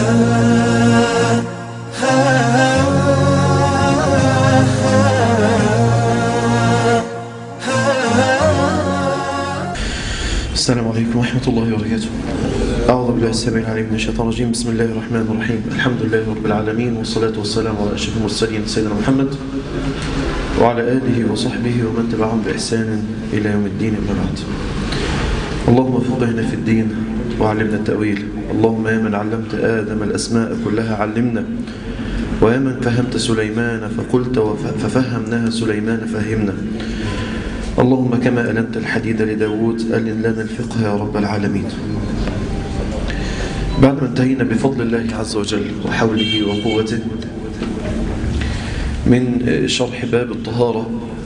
السلام عليكم ورحمة الله وبركاته أعوذ بالله السميع العليم من الشيطان الرجيم بسم الله الرحمن الرحيم الحمد لله رب العالمين والصلاة والسلام على أشرف المرسلين سيدنا محمد وعلى آله وصحبه ومن تبعهم بإحسان إلى يوم الدين أما بعد اللهم فقهنا في الدين وعلمنا التأويل اللهم يا من علمت آدم الأسماء كلها علمنا ويا من فهمت سليمان فقلت وف- ففهمناها سليمان فهمنا اللهم كما ألنت الحديد لداود ألن لنا الفقه يا رب العالمين بعد ما انتهينا بفضل الله عز وجل وحوله وقوته من شرح باب الطهارة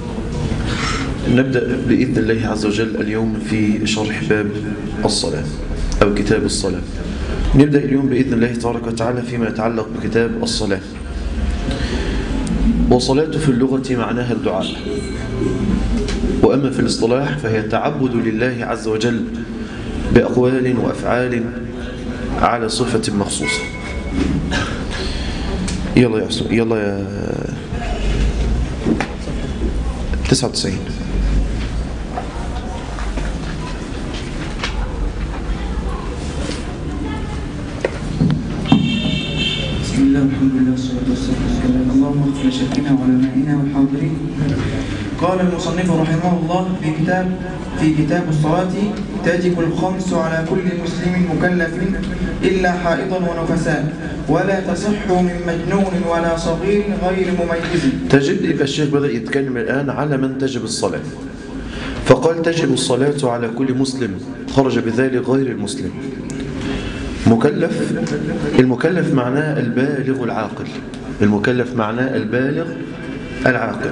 نبدأ بإذن الله عز وجل اليوم في شرح باب الصلاة أو كتاب الصلاة نبدأ اليوم بإذن الله تبارك وتعالى فيما يتعلق بكتاب الصلاة وصلاة في اللغة معناها الدعاء وأما في الاصطلاح فهي تعبد لله عز وجل بأقوال وأفعال على صفة مخصوصة يلا يا حسن يلا يا 99 بسم الله والحمد لله والصلاة والسلام على رسول الله اللهم اغفر لشيخنا وعلمائنا والحاضرين قال المصنف رحمه الله في كتاب في كتاب الصلاة تجب الخمس على كل مسلم مكلف إلا حائضا ونفساء ولا تصح من مجنون ولا صغير غير مميز تجب يبقى الشيخ بدأ يتكلم الآن على من تجب الصلاة فقال تجب الصلاة على كل مسلم خرج بذلك غير المسلم مكلف المكلف معناه البالغ العاقل المكلف معناه البالغ العاقل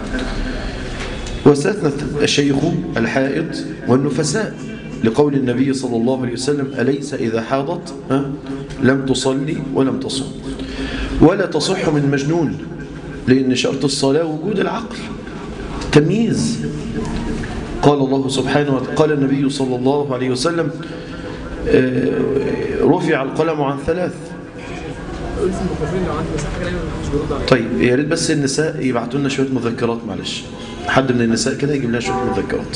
واستثنى الشيخ الحائض والنفساء لقول النبي صلى الله عليه وسلم أليس إذا حاضت ها لم تصلي ولم تصم ولا تصح من مجنون لأن شرط الصلاة وجود العقل تمييز قال الله سبحانه وتعالى قال النبي صلى الله عليه وسلم آه، رفع القلم عن ثلاث قلت المخرجين لو عندي مساحه كده مش بيرد عليا طيب يا ريت بس النساء يبعتوا لنا شويه مذكرات معلش حد من النساء كده يجيب لنا شويه مذكرات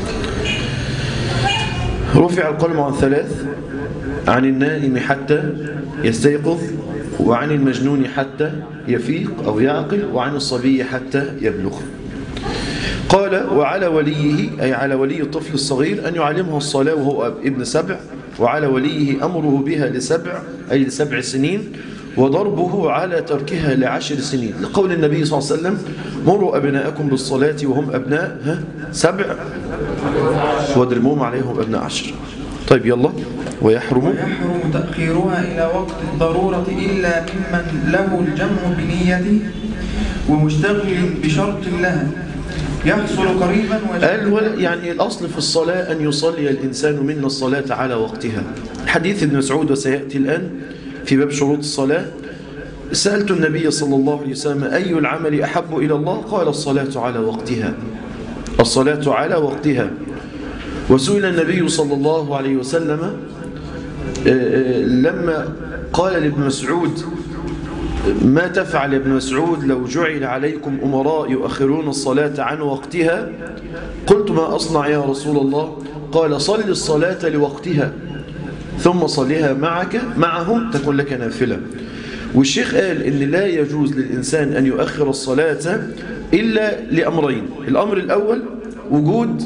رفع القلم عن ثلاث عن النائم حتى يستيقظ وعن المجنون حتى يفيق أو يعقل وعن الصبي حتى يبلغ قال وعلى وليه أي على ولي الطفل الصغير أن يعلمه الصلاة وهو ابن سبع وعلى وليه أمره بها لسبع أي لسبع سنين وضربه على تركها لعشر سنين لقول النبي صلى الله عليه وسلم مروا أبناءكم بالصلاة وهم أبناء ها سبع واضربوهم عليهم أبناء عشر طيب يلا ويحرم ويحرم تأخيرها إلى وقت الضرورة إلا ممن له الجمع بنيته ومشتغل بشرط لها يحصل قريبا قال وجل ولا يعني الأصل في الصلاة أن يصلي الإنسان منا الصلاة على وقتها حديث ابن مسعود وسيأتي الآن في باب شروط الصلاة سألت النبي صلى الله عليه وسلم أي العمل أحب إلى الله قال الصلاة على وقتها الصلاة على وقتها وسئل النبي صلى الله عليه وسلم آه، آه، لما قال لابن مسعود ما تفعل يا ابن مسعود لو جعل عليكم أمراء يؤخرون الصلاة عن وقتها قلت ما أصنع يا رسول الله قال صل الصلاة لوقتها ثم صليها معك معهم تكون لك نافلة والشيخ قال إن لا يجوز للإنسان أن يؤخر الصلاة إلا لأمرين الأمر الأول وجود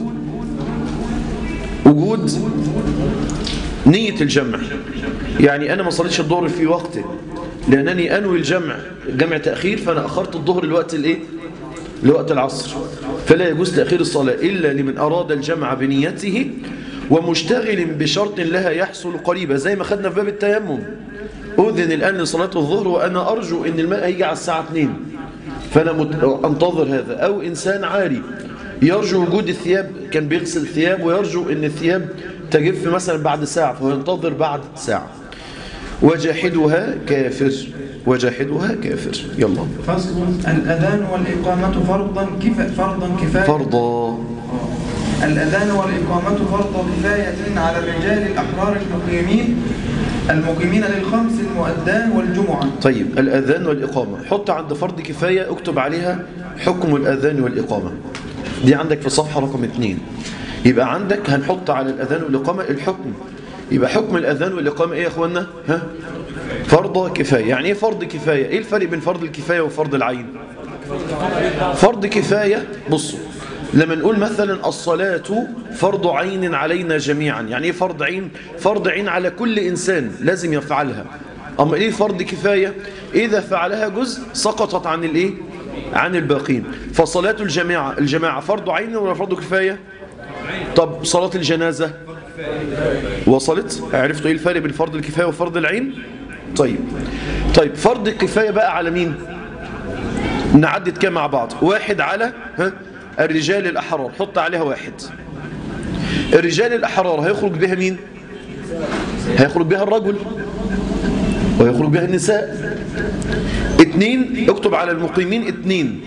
وجود نية الجمع يعني أنا ما صليتش الظهر في وقته لأنني أنوي الجمع جمع تأخير فأنا أخرت الظهر لوقت الإيه؟ لوقت العصر فلا يجوز تأخير الصلاة إلا لمن أراد الجمع بنيته ومشتغل بشرط لها يحصل قريبا زي ما خدنا في باب التيمم أذن الآن لصلاة الظهر وأنا أرجو أن الماء هيجي على الساعة 2 فأنا مت... أنتظر هذا أو إنسان عاري يرجو وجود الثياب كان بيغسل ثياب ويرجو أن الثياب تجف مثلا بعد ساعة فهو ينتظر بعد ساعة وجاحدها كافر وجاحدها كافر يلا فصل الأذان والإقامة فرضا كفا فرضا كفاية فرضا الأذان والإقامة فرض كفاية على الرجال الأحرار المقيمين المقيمين للخمس المؤذان والجمعة طيب الأذان والإقامة حط عند فرض كفاية اكتب عليها حكم الأذان والإقامة دي عندك في صفحة رقم اتنين يبقى عندك هنحط على الأذان والإقامة الحكم يبقى حكم الأذان والإقامة إيه يا أخوانا ها؟ فرض كفاية يعني إيه فرض كفاية إيه الفرق بين فرض الكفاية وفرض العين فرض كفاية بصوا لما نقول مثلا الصلاة فرض عين علينا جميعا يعني ايه فرض عين فرض عين على كل إنسان لازم يفعلها أما ايه فرض كفاية إذا فعلها جزء سقطت عن الايه عن الباقين فصلاة الجماعة الجماعة فرض عين ولا فرض كفاية طب صلاة الجنازة وصلت عرفتوا ايه الفرق بين فرض الكفاية وفرض العين طيب طيب فرض الكفاية بقى على مين نعدد كام مع بعض واحد على ها الرجال الأحرار حط عليها واحد الرجال الأحرار هيخرج بها مين هيخرج بها الرجل ويخرج بها النساء اتنين اكتب على المقيمين اتنين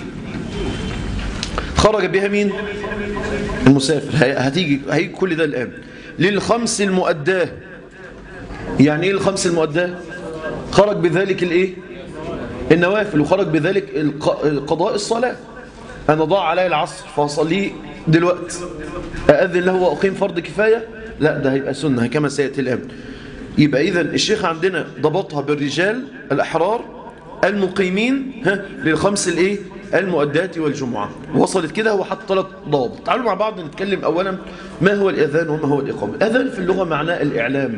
خرج بها مين المسافر هي- هتيجي هيجي كل ده الآن للخمس المؤداه يعني ايه الخمس المؤداه خرج بذلك الايه النوافل وخرج بذلك الق- قضاء الصلاة أنا ضاع علي العصر فأصليه دلوقتي أأذن له وأقيم فرض كفاية لا ده هيبقى سنة كما سيأتي الآن يبقى إذا الشيخ عندنا ضبطها بالرجال الأحرار المقيمين ها للخمس الإيه المؤدات والجمعة وصلت كده هو حط ثلاث ضوابط تعالوا مع بعض نتكلم أولا ما هو الأذان وما هو الإقامة الأذان في اللغة معناه الإعلام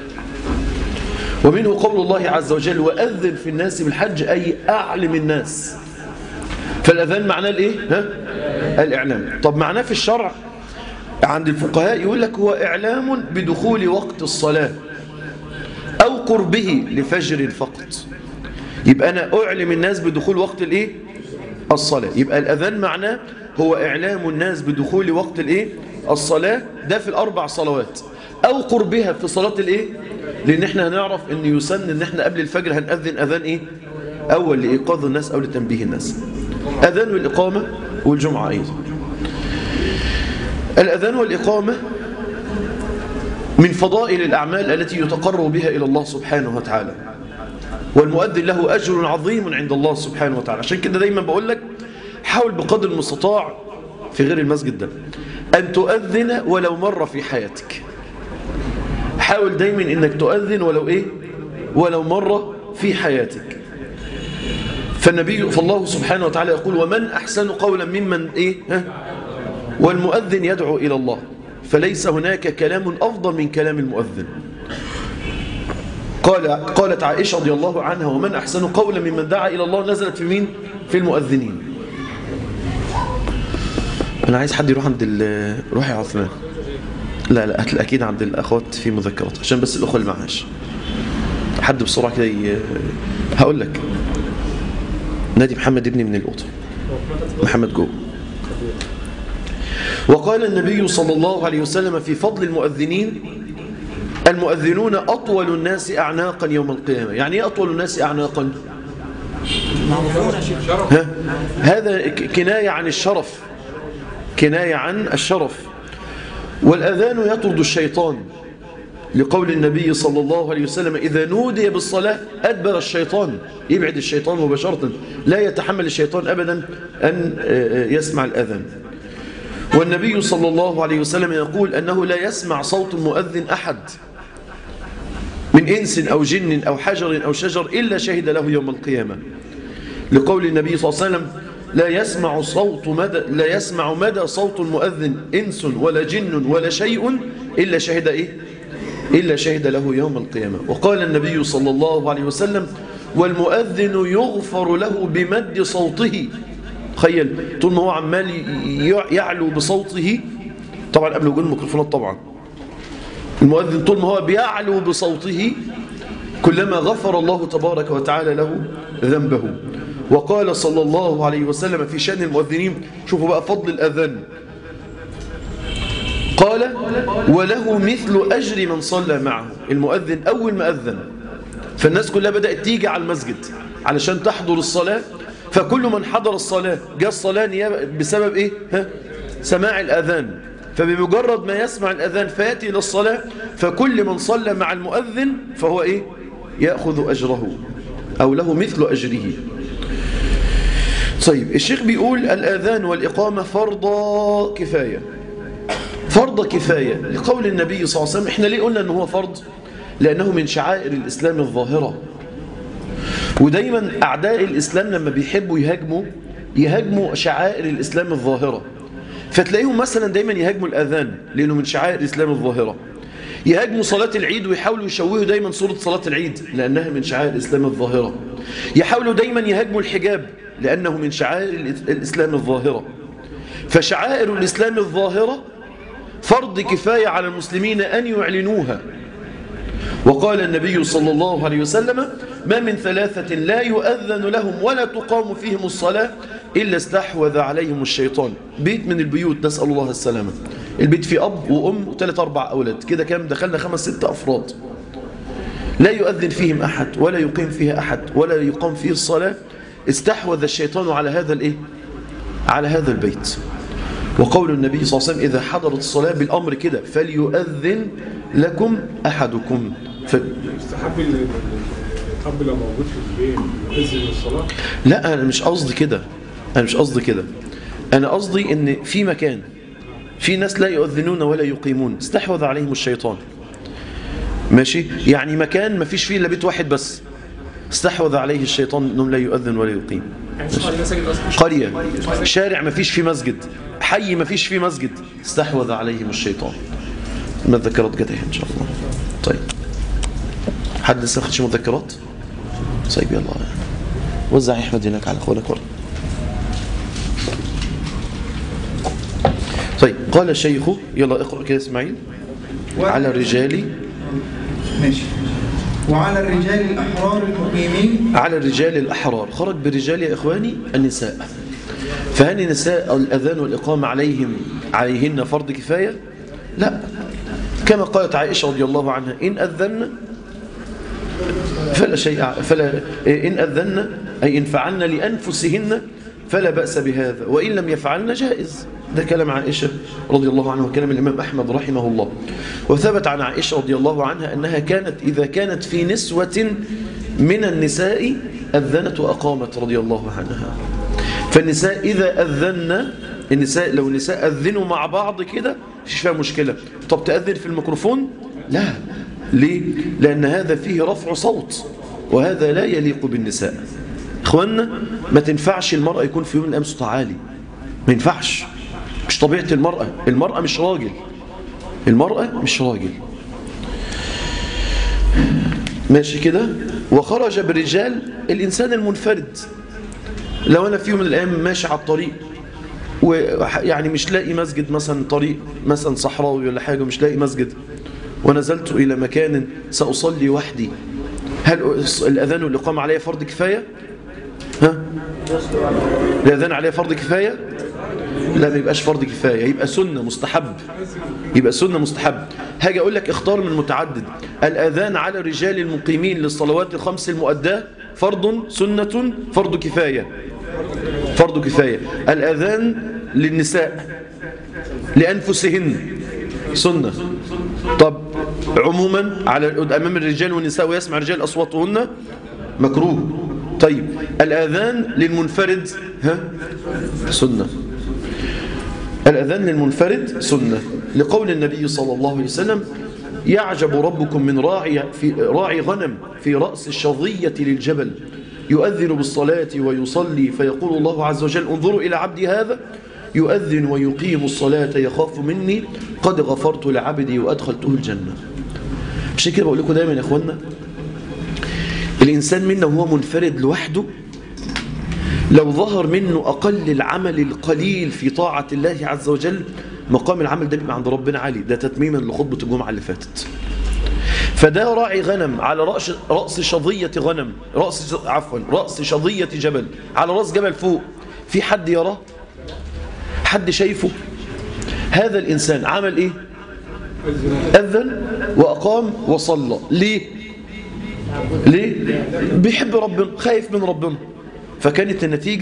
ومنه قول الله عز وجل وأذن في الناس بالحج أي أعلم الناس فالأذان معناه الإيه؟ ها؟ الإعلام طب معناه في الشرع عند الفقهاء يقول لك هو إعلام بدخول وقت الصلاة أو قربه لفجر فقط يبقى أنا أعلم الناس بدخول وقت الإيه؟ الصلاة يبقى الأذان معناه هو إعلام الناس بدخول وقت الإيه؟ الصلاة ده في الأربع صلوات أو قربها في صلاة الإيه؟ لأن إحنا هنعرف إن يسن إن إحنا قبل الفجر هنأذن أذان إيه؟ أول لإيقاظ الناس أو لتنبيه الناس أذان والإقامة والجمعة أيضا الأذان والإقامة من فضائل الأعمال التي يتقرب بها إلى الله سبحانه وتعالى والمؤذن له أجر عظيم عند الله سبحانه وتعالى عشان كده دايما بقول لك حاول بقدر المستطاع في غير المسجد ده أن تؤذن ولو مرة في حياتك حاول دايما أنك تؤذن ولو إيه ولو مرة في حياتك فالنبي فالله سبحانه وتعالى يقول ومن أحسن قولا ممن إيه ها؟ والمؤذن يدعو إلى الله فليس هناك كلام أفضل من كلام المؤذن قال قالت عائشة رضي الله عنها ومن أحسن قولا ممن دعا إلى الله نزلت في مين في المؤذنين أنا عايز حد يروح عند ال- روح يا عثمان لا لا هتلاقي أكيد عند الأخوات في مذكرات عشان بس الأخوة اللي معاش حد بسرعة كده ي- هقول لك نادي محمد ابني من الأوضة محمد جوه وقال النبي صلى الله عليه وسلم في فضل المؤذنين المؤذنون أطول الناس أعناقا يوم القيامة يعني إيه أطول الناس أعناقا ها؟ هذا ك- كناية عن الشرف كناية عن الشرف والأذان يطرد الشيطان لقول النبي صلى الله عليه وسلم إذا نودي بالصلاة أدبر الشيطان يبعد الشيطان مباشرة لا يتحمل الشيطان أبدا أن آه، آه، يسمع الأذان والنبي صلى الله عليه وسلم يقول أنه لا يسمع صوت المؤذن أحد من إنس أو جن أو حجر أو شجر إلا شهد له يوم القيامة لقول النبي صلى الله عليه وسلم لا يسمع صوت مدى لا يسمع مدى صوت المؤذن إنس ولا جن ولا شيء إلا شهد إيه إلا شهد له يوم القيامة وقال النبي صلى الله عليه وسلم والمؤذن يغفر له بمد صوته تخيل طول ما هو عمال ي- يعلو بصوته طبعا قبل وجود الميكروفونات طبعا المؤذن طول ما هو بيعلو بصوته كلما غفر الله تبارك وتعالى له ذنبه وقال صلى الله عليه وسلم في شأن المؤذنين شوفوا بقى فضل الأذان قال وله مثل أجر من صلى معه المؤذن أول ما أذن فالناس كلها بدأت تيجي على المسجد علشان تحضر الصلاة فكل من حضر الصلاة جاء الصلاة نيابة بسبب إيه؟ ها؟ سماع الأذان فبمجرد ما يسمع الأذان فيأتي إلى الصلاة فكل من صلى مع المؤذن فهو إيه يأخذ أجره أو له مثل أجره طيب الشيخ بيقول الأذان والإقامة فرض كفاية فرض كفاية لقول النبي صلى الله عليه وسلم احنا ليه قلنا أنه هو فرض لأنه من شعائر الإسلام الظاهرة ودايما أعداء الإسلام لما بيحبوا يهاجموا يهاجموا شعائر الإسلام الظاهرة فتلاقيهم مثلا دايما يهاجموا الأذان لأنه من شعائر الإسلام الظاهرة يهاجموا صلاة العيد ويحاولوا يشوهوا دايما صورة صلاة العيد لأنها من شعائر الإسلام الظاهرة يحاولوا دايما يهاجموا الحجاب لأنه من شعائر الإسلام الظاهرة فشعائر الإسلام الظاهرة فرض كفاية على المسلمين أن يعلنوها وقال النبي صلى الله عليه وسلم ما من ثلاثة لا يؤذن لهم ولا تقام فيهم الصلاة إلا استحوذ عليهم الشيطان بيت من البيوت نسأل الله السلامة البيت فيه أب وأم وثلاث أربع أولاد كده كام دخلنا خمس ست أفراد لا يؤذن فيهم أحد ولا يقيم فيها أحد ولا يقام فيه الصلاة استحوذ الشيطان على هذا الإيه؟ على هذا البيت وقول النبي صلى الله عليه وسلم إذا حضرت الصلاة بالأمر كده فليؤذن لكم أحدكم ف... يستحب ال- الأب لو موجود في البيت يؤذن الصلاة لا أنا مش قصدي كده أنا مش قصدي كده أنا قصدي إن في مكان في ناس لا يؤذنون ولا يقيمون استحوذ عليهم الشيطان ماشي يعني مكان ما فيش فيه إلا بيت واحد بس استحوذ عليه الشيطان أنهم لا يؤذن ولا يقيم يعني مش عندنا ساجد اصلا قرية شارع ما فيش فيه مسجد حي ما فيش فيه مسجد استحوذ عليهم الشيطان المذكرات جت اهي ان شاء الله طيب حد لسه ما خدش مذكرات طيب يلا وزع يا احمد هناك على اخوانك ورا طيب قال الشيخ يلا اقرا كده اسماعيل على الرجال ماشي وعلى الرجال الأحرار المقيمين على الرجال الأحرار خرج بالرجال يا إخواني النساء فهل النساء الأذان والإقامة عليهم عليهن فرض كفاية لا كما قالت عائشة رضي الله عنها إن أذن فلا شيء فلا إن أذن أي إن فعلن لأنفسهن فلا بأس بهذا وإن لم يفعلن جائز ده كلام عائشة رضي الله عنها وكلام الإمام أحمد رحمه الله وثبت عن عائشة رضي الله عنها أنها كانت إذا كانت في نسوة من النساء أذنت وأقامت رضي الله عنها فالنساء إذا أذن النساء لو النساء أذنوا مع بعض كده مفيش فيها مشكلة طب تأذن في الميكروفون لا ليه لأن هذا فيه رفع صوت وهذا لا يليق بالنساء إخواننا ما تنفعش المرأة يكون في يوم من الأيام صوتها عالي ما ينفعش مش طبيعة المرأة المرأة مش راجل المرأة مش راجل ماشي كده وخرج بالرجال الإنسان المنفرد لو أنا في يوم من الأيام ماشي على الطريق ويعني مش لاقي مسجد مثلا طريق مثلا صحراوي ولا حاجة مش لاقي مسجد ونزلت إلى مكان سأصلي وحدي هل الأذان والإقامة عليه فرض كفاية؟ ها؟ الأذان عليه فرض كفاية؟ لا ما يبقاش فرض كفاية يبقى سنة مستحب يبقى سنة مستحب هاجي أقول لك اختار من متعدد الأذان على الرجال المقيمين للصلوات الخمس المؤداة فرض سنة فرض كفاية فرض كفاية الأذان للنساء لأنفسهن سنة طب عموما على أمام الرجال والنساء ويسمع الرجال أصواتهن مكروه طيب الأذان للمنفرد ها سنة الأذان للمنفرد سنة لقول النبي صلى الله عليه وسلم يعجب ربكم من راعي, في راعي غنم في رأس الشظية للجبل يؤذن بالصلاة ويصلي فيقول الله عز وجل انظروا إلى عبدي هذا يؤذن ويقيم الصلاة يخاف مني قد غفرت لعبدي وأدخلته الجنة عشان كده بقول لكم دايما يا أخوانا الإنسان منا وهو منفرد لوحده لو ظهر منه أقل العمل القليل في طاعة الله عز وجل مقام العمل ده بيبقى عند ربنا عالي ده تتميما لخطبة الجمعة اللي فاتت فده راعي غنم على رأس رأس شظية غنم رأس عفوا رأس شظية جبل على رأس جبل فوق في حد يراه حد شايفه هذا الإنسان عمل إيه أذن وأقام وصلى ليه ليه بيحب ربنا خايف من ربنا فكانت النتيجة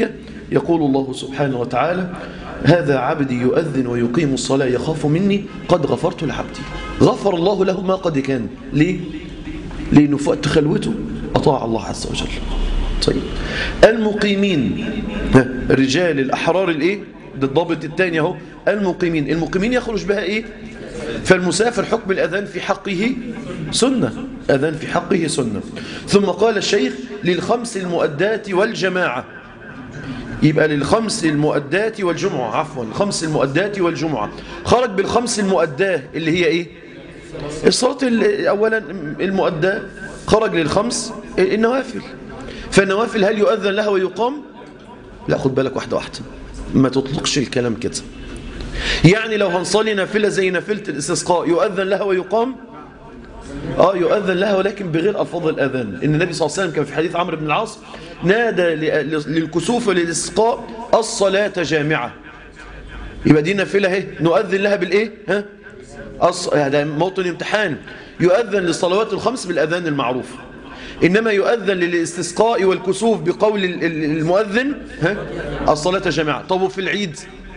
يقول الله سبحانه وتعالى هذا عبدي يؤذن ويقيم الصلاة يخاف مني قد غفرت لعبدي غفر الله له ما قد كان ليه؟ لأنه في وقت خلوته أطاع الله عز وجل طيب المقيمين ها، الرجال الأحرار الإيه؟ ده الضابط الثاني اهو المقيمين المقيمين يخرج بها إيه؟ فالمسافر حكم الأذان في حقه سنة أذان في حقه سنة ثم قال الشيخ للخمس المؤدات والجماعة يبقى للخمس المؤدات والجمعة عفوا الخمس المؤدات والجمعة خرج بالخمس المؤداه اللي هي ايه الصلاة ال- اولا المؤداه خرج للخمس النوافل فالنوافل هل يؤذن لها ويقام لا خد بالك واحدة واحدة ما تطلقش الكلام كده يعني لو هنصلي نافلة زي نافلة الاستسقاء يؤذن لها ويقام اه يؤذن لها ولكن بغير الفاظ الاذان ان النبي صلى الله عليه وسلم كان في حديث عمرو بن العاص نادى ل- للكسوف وللاستسقاء الصلاه جامعه يبقى دي نافله اهي نؤذن لها بالايه ها أص... هذا موطن امتحان يؤذن للصلوات الخمس بالاذان المعروف انما يؤذن للاستسقاء والكسوف بقول ال- ال- المؤذن ها الصلاه جامعه طب وفي العيد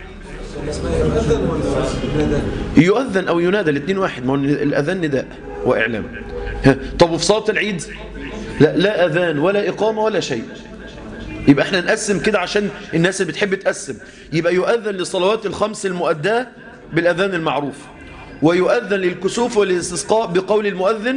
يؤذن أو ينادى الاثنين واحد ما هو الأذان نداء وإعلام ها، طب وفي صلاة العيد لا, لا أذان ولا إقامة ولا شيء يبقى احنا نقسم كده عشان الناس اللي بتحب تقسم يبقى يؤذن للصلوات الخمس المؤداة بالأذان المعروف ويؤذن للكسوف والاستسقاء بقول المؤذن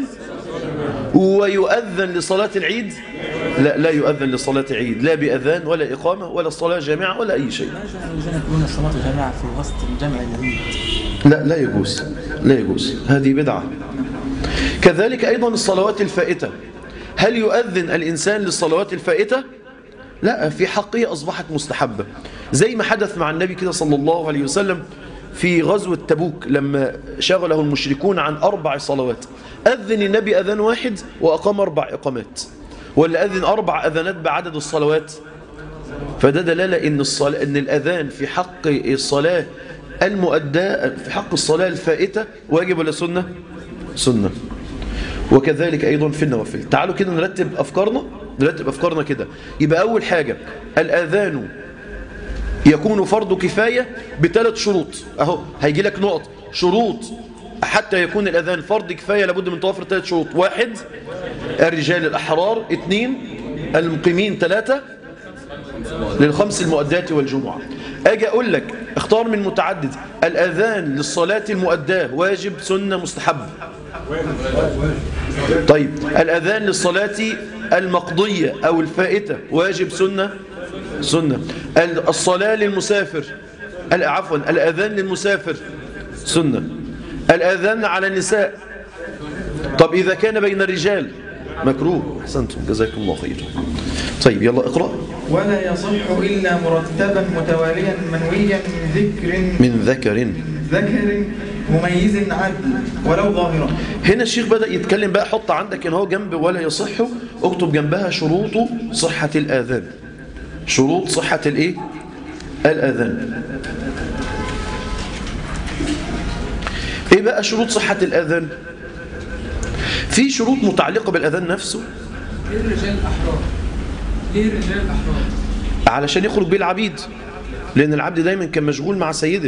ويؤذن لصلاة العيد لا لا يؤذن لصلاة العيد لا بأذان ولا إقامة ولا الصلاة جامعة ولا أي شيء لا يجوز أن يكون الصلاة جماعة في وسط الجمع الذي لا لا يجوز لا يجوز هذه بدعة كذلك أيضا الصلوات الفائتة هل يؤذن الإنسان للصلوات الفائتة؟ لا في حقه أصبحت مستحبة زي ما حدث مع النبي كده صلى الله عليه وسلم في غزوة تبوك لما شغله المشركون عن أربع صلوات أذن النبي أذان واحد وأقام أربع إقامات ولا أذن أربع أذانات بعدد الصلوات فده دلالة إن, الصلاة إن الأذان في حق الصلاة المؤداة في حق الصلاة الفائتة واجب ولا سنة؟ سنة وكذلك أيضا في النوافل تعالوا كده نرتب أفكارنا نرتب أفكارنا كده يبقى أول حاجة الأذان يكون فرض كفاية بثلاث شروط أهو هيجي لك نقط شروط حتى يكون الأذان فرض كفاية لابد من توفر ثلاث شروط واحد الرجال الأحرار اثنين المقيمين ثلاثة للخمس المؤدات والجمعة أجي أقول لك اختار من متعدد الأذان للصلاة المؤداة واجب سنة مستحب طيب الأذان للصلاة المقضية أو الفائتة واجب سنة سنة ال- الصلاة للمسافر ال- عفوا الأذان للمسافر سنة الأذان على النساء طب إذا كان بين الرجال مكروه أحسنتم جزاكم الله خير طيب يلا اقرأ ولا يصح إلا مرتبا متواليا منويا من ذكر من ذكر ذكر مميز عدل ولو ظاهرا هنا الشيخ بدأ يتكلم بقى حط عندك ان هو جنب ولا يصح اكتب جنبها شروط صحة الآذان شروط صحة الايه الآذان ايه بقى شروط صحة الآذان في شروط متعلقة بالأذان نفسه ليه الرجال الأحرار؟ ليه الرجال الأحرار؟ علشان يخرج بيه العبيد لأن العبد دايما كان مشغول مع سيده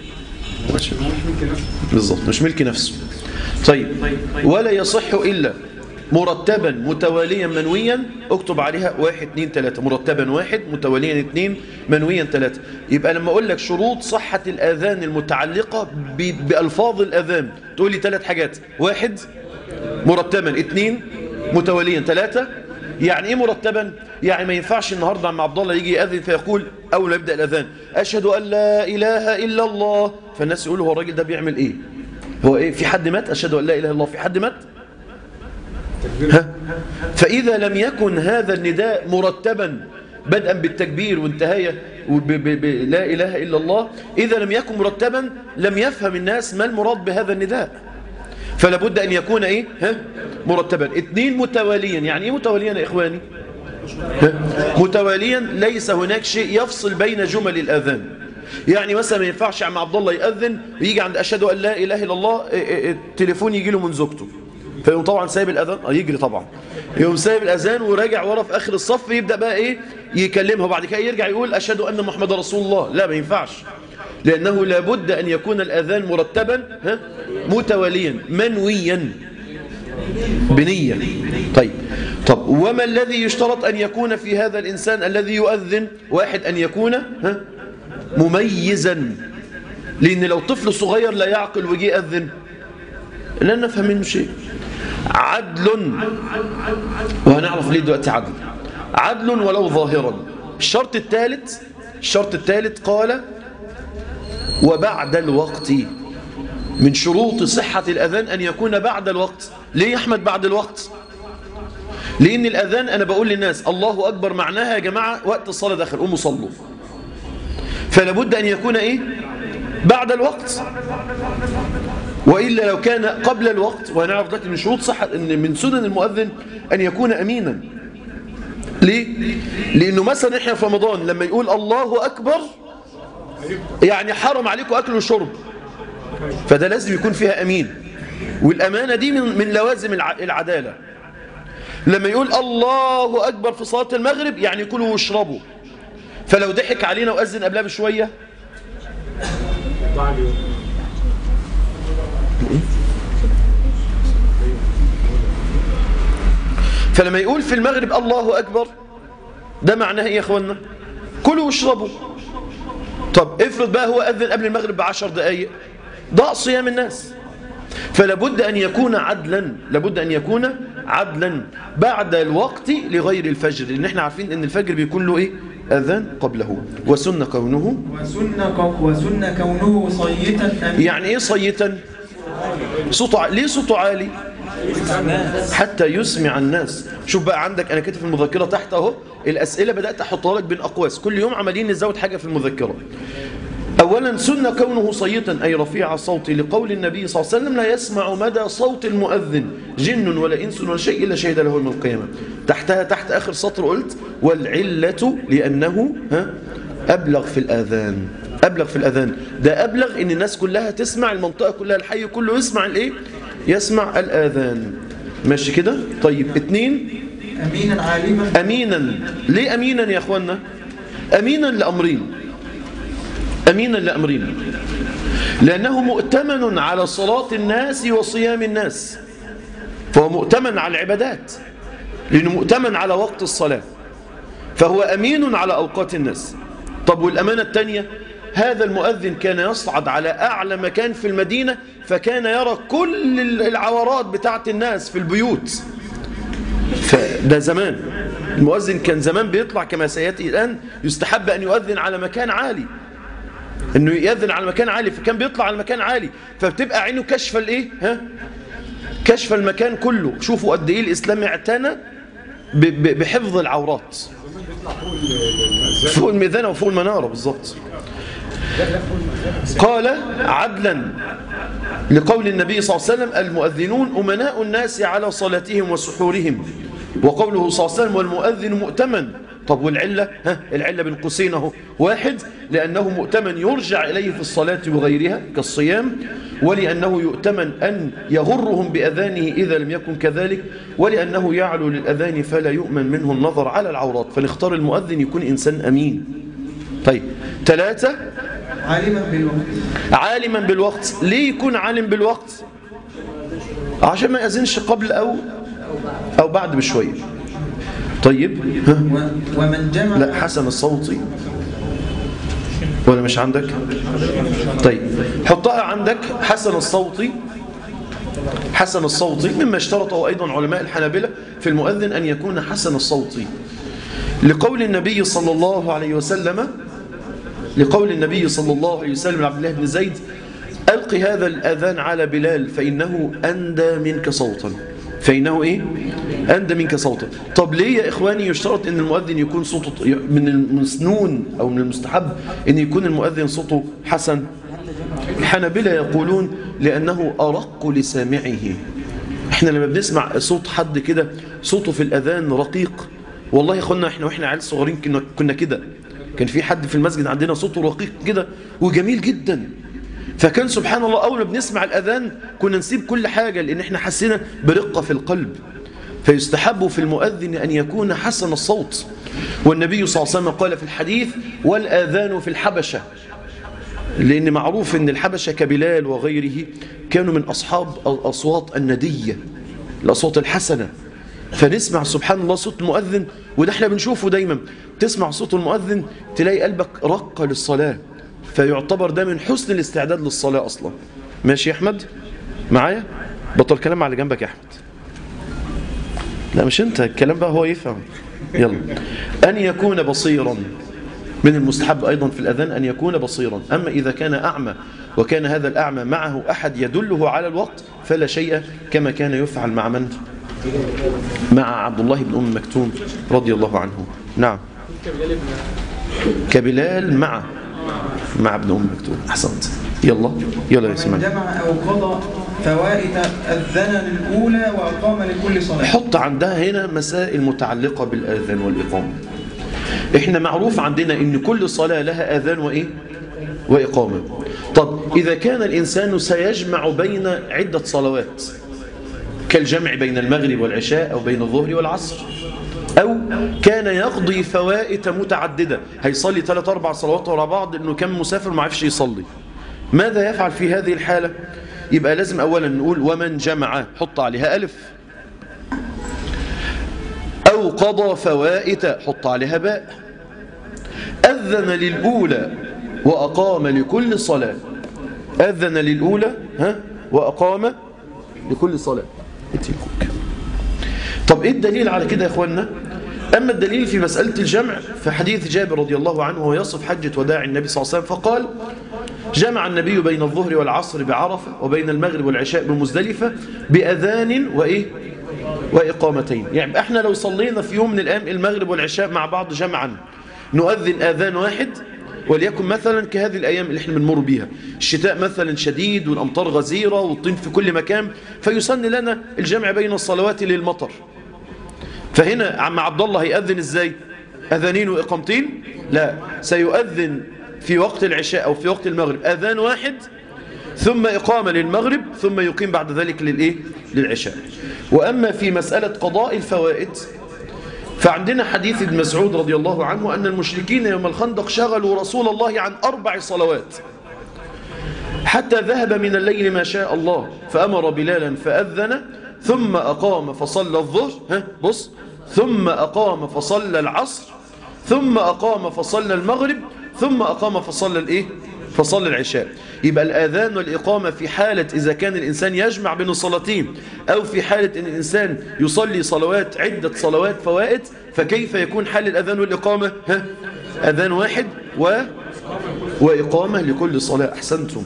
بالظبط مش ملك نفسه طيب ولا يصح إلا مرتبا متواليا منويا اكتب عليها واحد اتنين تلاتة مرتبا واحد متواليا اتنين منويا تلاتة يبقى لما اقول لك شروط صحة الأذان المتعلقة ب- بألفاظ الأذان تقول لي ثلاث حاجات واحد مرتبا اتنين متواليا ثلاثة يعني ايه مرتبا يعني ما ينفعش النهارده عم عبد الله يجي يأذن فيقول اول ما يبدا الاذان اشهد ان لا اله الا الله فالناس يقولوا هو الراجل ده بيعمل ايه هو ايه في حد مات اشهد ان لا اله الا الله في حد مات ها فاذا لم يكن هذا النداء مرتبا بدءا بالتكبير وانتهايه ب- ب- ب- لا اله الا الله اذا لم يكن مرتبا لم يفهم الناس ما المراد بهذا النداء فلا بد ان يكون ايه ها مرتبا اثنين متواليا يعني ايه متواليا يا اخواني ها؟ متواليا ليس هناك شيء يفصل بين جمل الاذان يعني مثلا ما ينفعش عم عبد الله ياذن ويجي عند اشهد ان لا اله الا الله إيه إيه التليفون يجي له من زوجته فيقوم طبعا سايب الاذان اه يجري طبعا يقوم سايب الاذان وراجع ورا في اخر الصف يبدا بقى ايه يكلمها وبعد كده يرجع يقول أشهد أن محمد رسول الله لا ما ينفعش لأنه لابد أن يكون الأذان مرتبا ها متواليا منويا بنية طيب طب وما الذي يشترط أن يكون في هذا الإنسان الذي يؤذن واحد أن يكون ها مميزا لأن لو طفل صغير لا يعقل ويجي يأذن لا نفهم منه شيء عدل وهنعرف ليه دلوقتي عدل عدل ولو ظاهرا الشرط الثالث الشرط الثالث قال وبعد الوقت من شروط صحة الأذان أن يكون بعد الوقت ليه يا أحمد بعد الوقت لأن الأذان أنا بقول للناس الله أكبر معناها يا جماعة وقت الصلاة داخل قوموا صلوا فلا بد أن يكون إيه بعد الوقت وإلا لو كان قبل الوقت وهنعرف دلوقتي من شروط صحة إن من سنن المؤذن أن يكون أمينا ليه؟ لأنه مثلا إحنا في رمضان لما يقول الله أكبر يعني حرم عليكم أكل وشرب فده لازم يكون فيها أمين والأمانة دي من, من لوازم الع- العدالة لما يقول الله أكبر في صلاة المغرب يعني كلوا واشربوا فلو ضحك علينا وأذن قبلها بشوية بعد يوم فلما يقول في المغرب الله أكبر ده معناه إيه يا أخوانا كلوا واشربوا طب افرض بقى هو أذن قبل المغرب بعشر دقايق ضاع صيام الناس فلا بد أن يكون عدلا لابد أن يكون عدلا بعد الوقت لغير الفجر لأن احنا عارفين أن الفجر بيكون له إيه أذان قبله وسن كونه وسن ك- وسن كونه صيتا أمين يعني إيه صيتا صوته ع- ليه صوته عالي حتى يسمع الناس شوف بقى عندك انا كاتب في المذكره تحت اهو الاسئله بدات احطها لك بين اقواس كل يوم عمالين نزود حاجه في المذكره اولا سن كونه صيتا اي رفيع الصوت لقول النبي صلى الله عليه وسلم لا يسمع مدى صوت المؤذن جن ولا انس ولا شيء الا شهد له يوم القيامه تحتها تحت اخر سطر قلت والعله لانه ها ابلغ في الاذان ابلغ في الاذان ده ابلغ ان الناس كلها تسمع المنطقه كلها الحي كله يسمع الايه يسمع الاذان ماشي كده طيب اتنين أمينا عالما أمينا ليه أمينا يا أخوانا أمينا لأمرين أمينا لأمرين لأنه مؤتمن على صلاة الناس وصيام الناس فهو مؤتمن على العبادات لأنه مؤتمن على وقت الصلاة فهو أمين على أوقات الناس طب والأمانة الثانية هذا المؤذن كان يصعد على أعلى مكان في المدينة فكان يرى كل العورات بتاعت الناس في البيوت فده زمان المؤذن كان زمان بيطلع كما سيأتي الآن يستحب أن يؤذن على مكان عالي أنه يؤذن على مكان عالي فكان بيطلع على مكان عالي فبتبقى عينه كشف الإيه ها كشف المكان كله شوفوا قد إيه الإسلام اعتنى ب- ب- بحفظ العورات فوق الميزانة وفوق المنارة بالظبط قال عدلا لقول النبي صلى الله عليه وسلم المؤذنون أمناء الناس على صلاتهم وسحورهم وقوله صلى الله عليه وسلم والمؤذن مؤتمن طب والعلة ها العلة بين قوسين اهو واحد لأنه مؤتمن يرجع إليه في الصلاة وغيرها كالصيام ولأنه يؤتمن أن يغرهم بأذانه إذا لم يكن كذلك ولأنه يعلو للأذان فلا يؤمن منه النظر على العورات فنختار المؤذن يكون إنسان أمين طيب ثلاثة عالما بالوقت عالما بالوقت ليه يكون عالم بالوقت عشان ما يأذنش قبل أو أو بعد بشوية طيب ها و- ومن جمع لا حسن الصوتي ولا مش عندك طيب حطها عندك حسن الصوتي حسن الصوتي مما اشترطه أيضا علماء الحنابلة في المؤذن أن يكون حسن الصوتي لقول النبي صلى الله عليه وسلم لقول النبي صلى الله عليه وسلم لعبد الله بن زيد ألق هذا الأذان على بلال فإنه أندى منك صوتا فإنه إيه؟ أندى منك صوتا طب ليه يا إخواني يشترط أن المؤذن يكون صوته من المسنون أو من المستحب أن يكون المؤذن صوته حسن الحنابلة يقولون لأنه أرق لسامعه احنا لما بنسمع صوت حد كده صوته في الأذان رقيق والله يا اخوانا احنا واحنا عيال صغيرين كنا كنا كده كان في حد في المسجد عندنا صوته رقيق كده وجميل جدا فكان سبحان الله اول ما بنسمع الاذان كنا نسيب كل حاجه لان احنا حسينا برقه في القلب فيستحب في المؤذن أن يكون حسن الصوت والنبي صلى الله عليه وسلم قال في الحديث والآذان في الحبشة لأن معروف أن الحبشة كبلال وغيره كانوا من أصحاب الأصوات الندية الأصوات الحسنة فنسمع سبحان الله صوت المؤذن وده احنا بنشوفه دايما تسمع صوت المؤذن تلاقي قلبك رق للصلاة فيعتبر ده من حسن الاستعداد للصلاة أصلا ماشي يا أحمد معايا بطل كلام على جنبك يا أحمد لا مش أنت الكلام بقى هو يفهم يلا أن يكون بصيرا من المستحب أيضا في الأذان أن يكون بصيرا أما إذا كان أعمى وكان هذا الأعمى معه أحد يدله على الوقت فلا شيء كما كان يفعل مع من مع عبد الله بن أم مكتوم رضي الله عنه نعم كبلال مع مع ابن أم مكتوم أحسنت يلا يلا يا ومن اسماعيل جمع أو قضى فوائد أذن للأولى وأقام لكل صلاة حط عندها هنا مسائل متعلقة بالآذان والإقامة احنا معروف عندنا ان كل صلاة لها آذان وإيه وإقامة طب إذا كان الإنسان سيجمع بين عدة صلوات كالجمع بين المغرب والعشاء أو بين الظهر والعصر أو كان يقضي فوائت متعددة هيصلي ثلاث أربع صلوات ورا بعض إنه كان مسافر ما عرفش يصلي ماذا يفعل في هذه الحالة يبقى لازم أولا نقول ومن جمع حط عليها ألف أو قضى فوائت حط عليها باء أذن للأولى وأقام لكل صلاة أذن للأولى ها وأقام لكل صلاة اتي أخوك. طب إيه الدليل على كده يا إخوانا أما الدليل في مسألة الجمع فحديث جابر رضي الله عنه وهو يصف حجة وداع النبي صلى الله عليه وسلم فقال جمع النبي بين الظهر والعصر بعرفة وبين المغرب والعشاء بمزدلفة بأذان وإيه وإقامتين يعني احنا لو صلينا في يوم من الأيام المغرب والعشاء مع بعض جمعا نؤذن آذان واحد وليكن مثلا كهذه الأيام اللي احنا بنمر بيها الشتاء مثلا شديد والأمطار غزيرة والطين في كل مكان فيسن لنا الجمع بين الصلوات للمطر فهنا عم عبد الله هيأذن ازاي أذانين وإقامتين لا سيؤذن في وقت العشاء أو في وقت المغرب أذان واحد ثم إقامة للمغرب ثم يقيم بعد ذلك للإيه؟ للعشاء وأما في مسألة قضاء الفوائد فعندنا حديث ابن مسعود رضي الله عنه أن المشركين يوم الخندق شغلوا رسول الله عن أربع صلوات حتى ذهب من الليل ما شاء الله فأمر بلالا فأذن ثم أقام فصلى الظهر ها بص ثم أقام فصلى العصر ثم أقام فصلى المغرب ثم أقام فصلى الإيه فصلى العشاء يبقى الآذان والإقامة في حالة إذا كان الإنسان يجمع بين الصلاتين أو في حالة أن الإنسان يصلي صلوات عدة صلوات فوائد فكيف يكون حال الأذان والإقامة ها أذان واحد و وإقامة لكل صلاة أحسنتم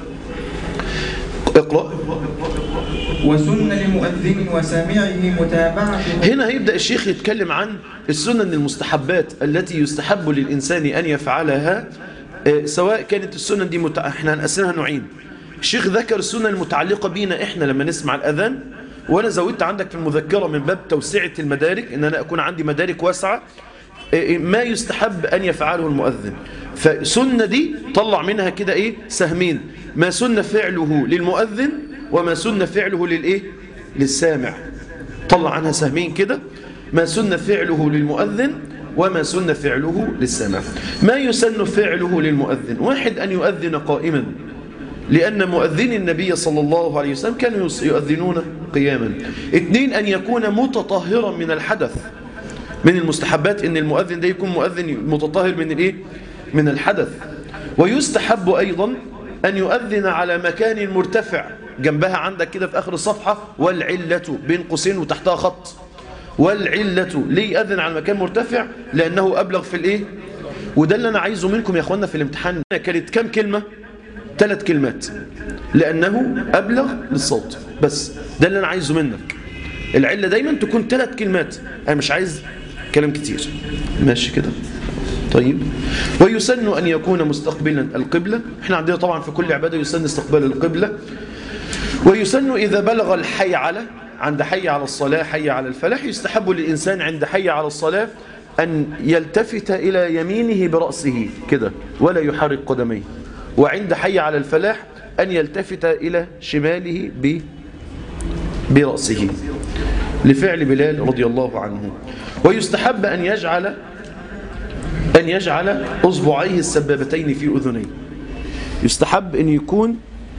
اقرأ وسن لمؤذن وسامعه متابعة هنا هيبدأ الشيخ يتكلم عن السنن المستحبات التي يستحب للإنسان أن يفعلها آه، سواء كانت السنن دي مت... احنا هنقسمها نوعين الشيخ ذكر السنن المتعلقة بينا احنا لما نسمع الأذان وأنا زودت عندك في المذكرة من باب توسعة المدارك إن أنا أكون عندي مدارك واسعة آه، ما يستحب أن يفعله المؤذن فسنة دي طلع منها كده إيه سهمين ما سن فعله للمؤذن وما سن فعله للإيه للسامع طلع عنها سهمين كده ما سن فعله للمؤذن وما سن فعله للسامع ما يسن فعله للمؤذن واحد أن يؤذن قائما لأن مؤذن النبي صلى الله عليه وسلم كانوا يس- يؤذنون قياما اثنين أن يكون متطهرا من الحدث من المستحبات ان المؤذن ده يكون مؤذن متطهر من الايه من الحدث ويستحب ايضا ان يؤذن على مكان مرتفع جنبها عندك كده في اخر الصفحه والعله بين قوسين وتحتها خط والعله ليه يؤذن على مكان مرتفع لانه ابلغ في الايه وده اللي انا عايزه منكم يا اخوانا في الامتحان كانت كام كلمه ثلاث كلمات لانه ابلغ للصوت بس ده اللي انا عايزه منك العلة دايما تكون ثلاث كلمات أنا مش عايز كلام كتير ماشي كده طيب ويسن أن يكون مستقبلا القبلة احنا عندنا طبعا في كل عبادة يسن استقبال القبلة ويسن إذا بلغ الحي على عند حي على الصلاة حي على الفلاح يستحب للإنسان عند حي على الصلاة أن يلتفت إلى يمينه برأسه كده ولا يحرك قدميه وعند حي على الفلاح أن يلتفت إلى شماله ب برأسه لفعل بلال رضي الله عنه ويستحب أن يجعل أن يجعل أصبعيه السبابتين في أذنيه يستحب أن يكون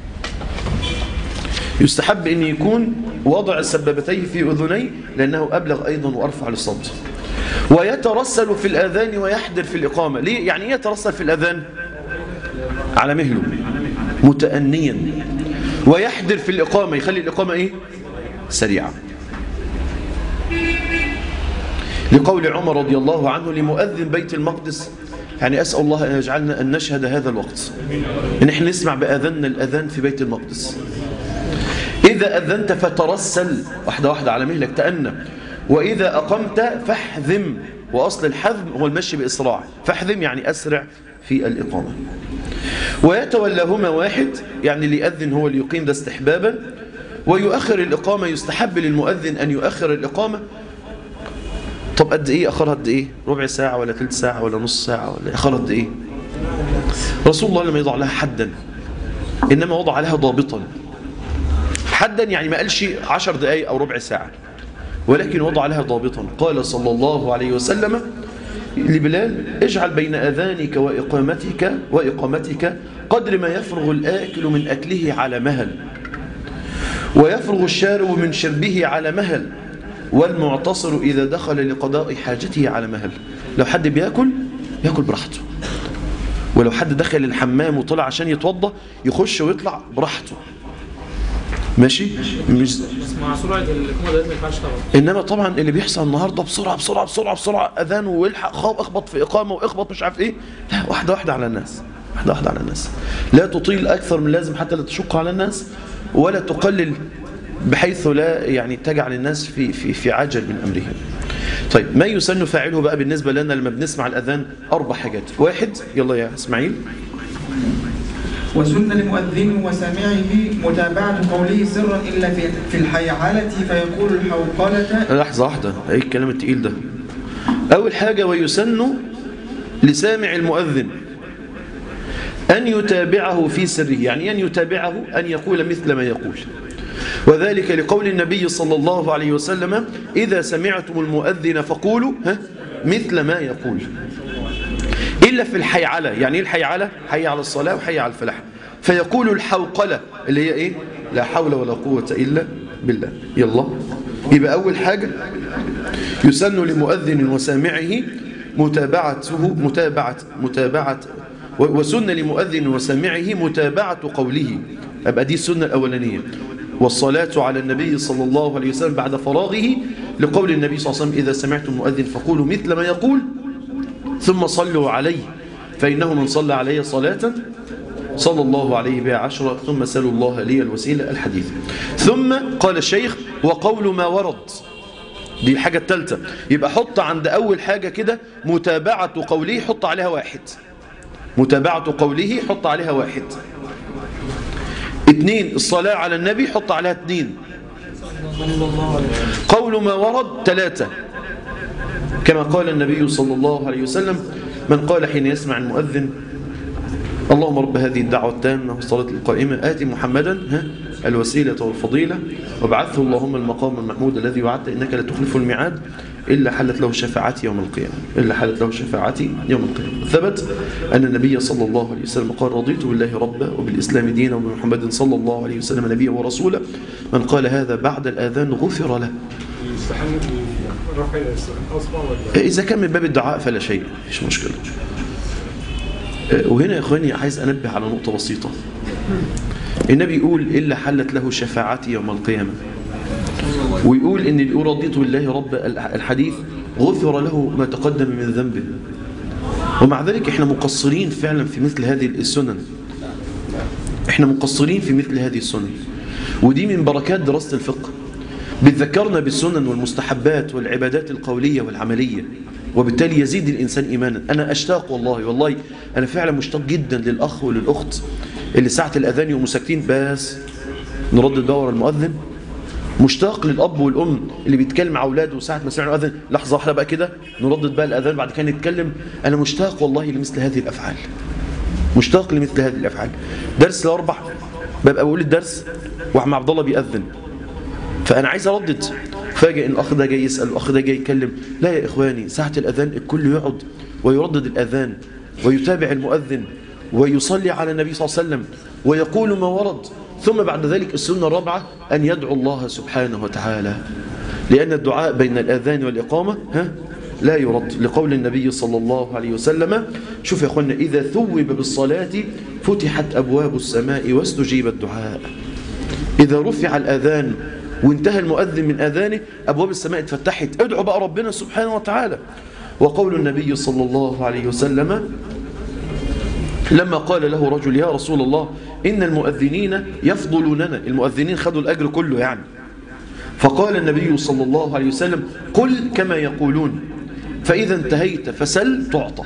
يستحب أن يكون وضع السبابتين في أذنيه لأنه أبلغ أيضا وأرفع للصوت ويترسل في الأذان ويحضر في الإقامة ليه؟ يعني إيه يترسل في الأذان على مهله متأنيا ويحضر في الإقامة يخلي الإقامة إيه سريعة لقول عمر رضي الله عنه لمؤذن بيت المقدس يعني أسأل الله أن يجعلنا أن نشهد هذا الوقت إن إحنا نسمع بأذاننا الأذان في بيت المقدس إذا أذنت فترسل واحدة واحدة على مهلك تأنى وإذا أقمت فاحذم وأصل الحذم هو المشي بإسراع فاحذم يعني أسرع في الإقامة ويتولاهما واحد يعني اللي يأذن هو اللي يقيم ده استحبابا ويؤخر الإقامة يستحب للمؤذن أن يؤخر الإقامة طب قد إيه أخرها قد إيه ربع ساعة ولا ثلث ساعة ولا نص ساعة ولا أخرها قد إيه رسول الله لما يضع لها حدا إنما وضع لها ضابطا حدا يعني ما قالش عشر دقايق أو ربع ساعة ولكن وضع لها ضابطا قال صلى الله عليه وسلم لبلال اجعل بين أذانك وإقامتك وإقامتك قدر ما يفرغ الآكل من أكله على مهل ويفرغ الشارب من شربه على مهل والمعتصر إذا دخل لقضاء حاجته على مهل لو حد بياكل ياكل براحته ولو حد دخل الحمام وطلع عشان يتوضى يخش ويطلع براحته ماشي مش بس مع سرعه الإقامة ده ما ينفعش طبعا انما طبعا اللي بيحصل النهارده بسرعه بسرعه بسرعه بسرعه اذان والحق خاب اخبط في اقامه واخبط مش عارف ايه لا واحده واحده على الناس واحده واحده على الناس لا تطيل اكثر من لازم حتى لا تشق على الناس ولا تقلل بحيث لا يعني تجعل الناس في في في عجل من امرهم طيب ما يسن فاعله بقى بالنسبه لنا لما بنسمع الاذان اربع حاجات واحد يلا يا اسماعيل وسن لمؤذن وسامعه متابعة قوله سرا إلا في في الحيعلة فيقول الحوقلة لحظه واحده ايه الكلام التقيل ده اول حاجه ويسن لسامع المؤذن أن يتابعه في سره يعني أن يتابعه أن يقول مثل ما يقول وذلك لقول النبي صلى الله عليه وسلم إذا سمعتم المؤذن فقولوا ها مثل ما يقول إلا في الحيعلة يعني إيه الحيعلة حي على الصلاة وحي على الفلاح فيقول الحوقلة اللي هي إيه لا حول ولا قوة إلا بالله يلا يبقى أول حاجة يسن لمؤذن وسامعه متابعته متابعة متابعة وسن لمؤذن وسامعه متابعة قوله أبقى دي السنة الأولانية والصلاة على النبي صلى الله عليه وسلم بعد فراغه لقول النبي صلى الله عليه وسلم إذا سمعتم المؤذن فقولوا مثل ما يقول ثم صلوا عليه فإنه من صلى عليه صلاة صلى الله عليه بها عشرة ثم سألوا الله لي الوسيلة الحديث ثم قال الشيخ وقول ما ورد دي الحاجة الثالثة يبقى حط عند أول حاجة كده متابعة قوله حط عليها واحد متابعة قوله حط عليها واحد اثنين الصلاة على النبي حط عليها اثنين قول ما ورد ثلاثة كما قال النبي صلى الله عليه وسلم من قال حين يسمع المؤذن اللهم رب هذه الدعوة التامة والصلاة القائمة آتي محمدا ها الوسيلة والفضيلة وابعثه اللهم المقام المحمود الذي وعدت إنك لا تخلف الميعاد إلا حلت له شفاعتي يوم القيامة إلا حلت له شفاعتي يوم القيامة ثبت أن النبي صلى الله عليه وسلم قال رضيت بالله ربا وبالإسلام دينا وبمحمد صلى الله عليه وسلم نبيا ورسولا من قال هذا بعد الآذان غفر له يستحل رفع الأصبع ولا إذا كان من باب الدعاء فلا شيء مش مشكلة وهنا يا أخواني عايز أنبه على نقطة بسيطة النبي يقول إلا حلت له شفاعتي يوم القيامة ويقول إن اللي يقول رضيت بالله رب الحديث غفر له ما تقدم من ذنبه ومع ذلك احنا مقصرين فعلا في مثل هذه السنن احنا مقصرين في مثل هذه السنن ودي من بركات دراسة الفقه بتذكرنا بالسنن والمستحبات والعبادات القولية والعملية وبالتالي يزيد الإنسان إيمانا أنا أشتاق والله والله أنا فعلا مشتاق جدا للأخ وللأخت اللي ساعة الأذان يقوموا ساكتين بس نردد دور المؤذن مشتاق للأب والأم اللي بيتكلم مع أولاده ساعة ما سمعوا الأذان لحظة واحدة بقى كده نردد بقى الأذان بعد كده نتكلم أنا مشتاق والله لمثل هذه الأفعال مشتاق لمثل هذه الأفعال درس الأربع ببقى بقول الدرس وعم عبد الله بيأذن فأنا عايز أردد فاجئ الأخ ده جاي يسأل الأخ ده جاي يتكلم لا يا إخواني ساعة الأذان الكل يقعد ويردد الأذان ويتابع المؤذن ويصلي على النبي صلى الله عليه وسلم ويقول ما ورد ثم بعد ذلك السنة الرابعة أن يدعو الله سبحانه وتعالى لأن الدعاء بين الأذان والإقامة ها لا يرد لقول النبي صلى الله عليه وسلم شوف يا أخوانا إذا ثوب بالصلاة فتحت أبواب السماء واستجيب الدعاء إذا رفع الأذان وانتهى المؤذن من أذانه أبواب السماء اتفتحت ادعوا بقى ربنا سبحانه وتعالى وقول النبي صلى الله عليه وسلم لما قال له رجل يا رسول الله إن المؤذنين يفضلوننا المؤذنين خدوا الأجر كله يعني فقال النبي صلى الله عليه وسلم قل كما يقولون فإذا انتهيت فسل تعطى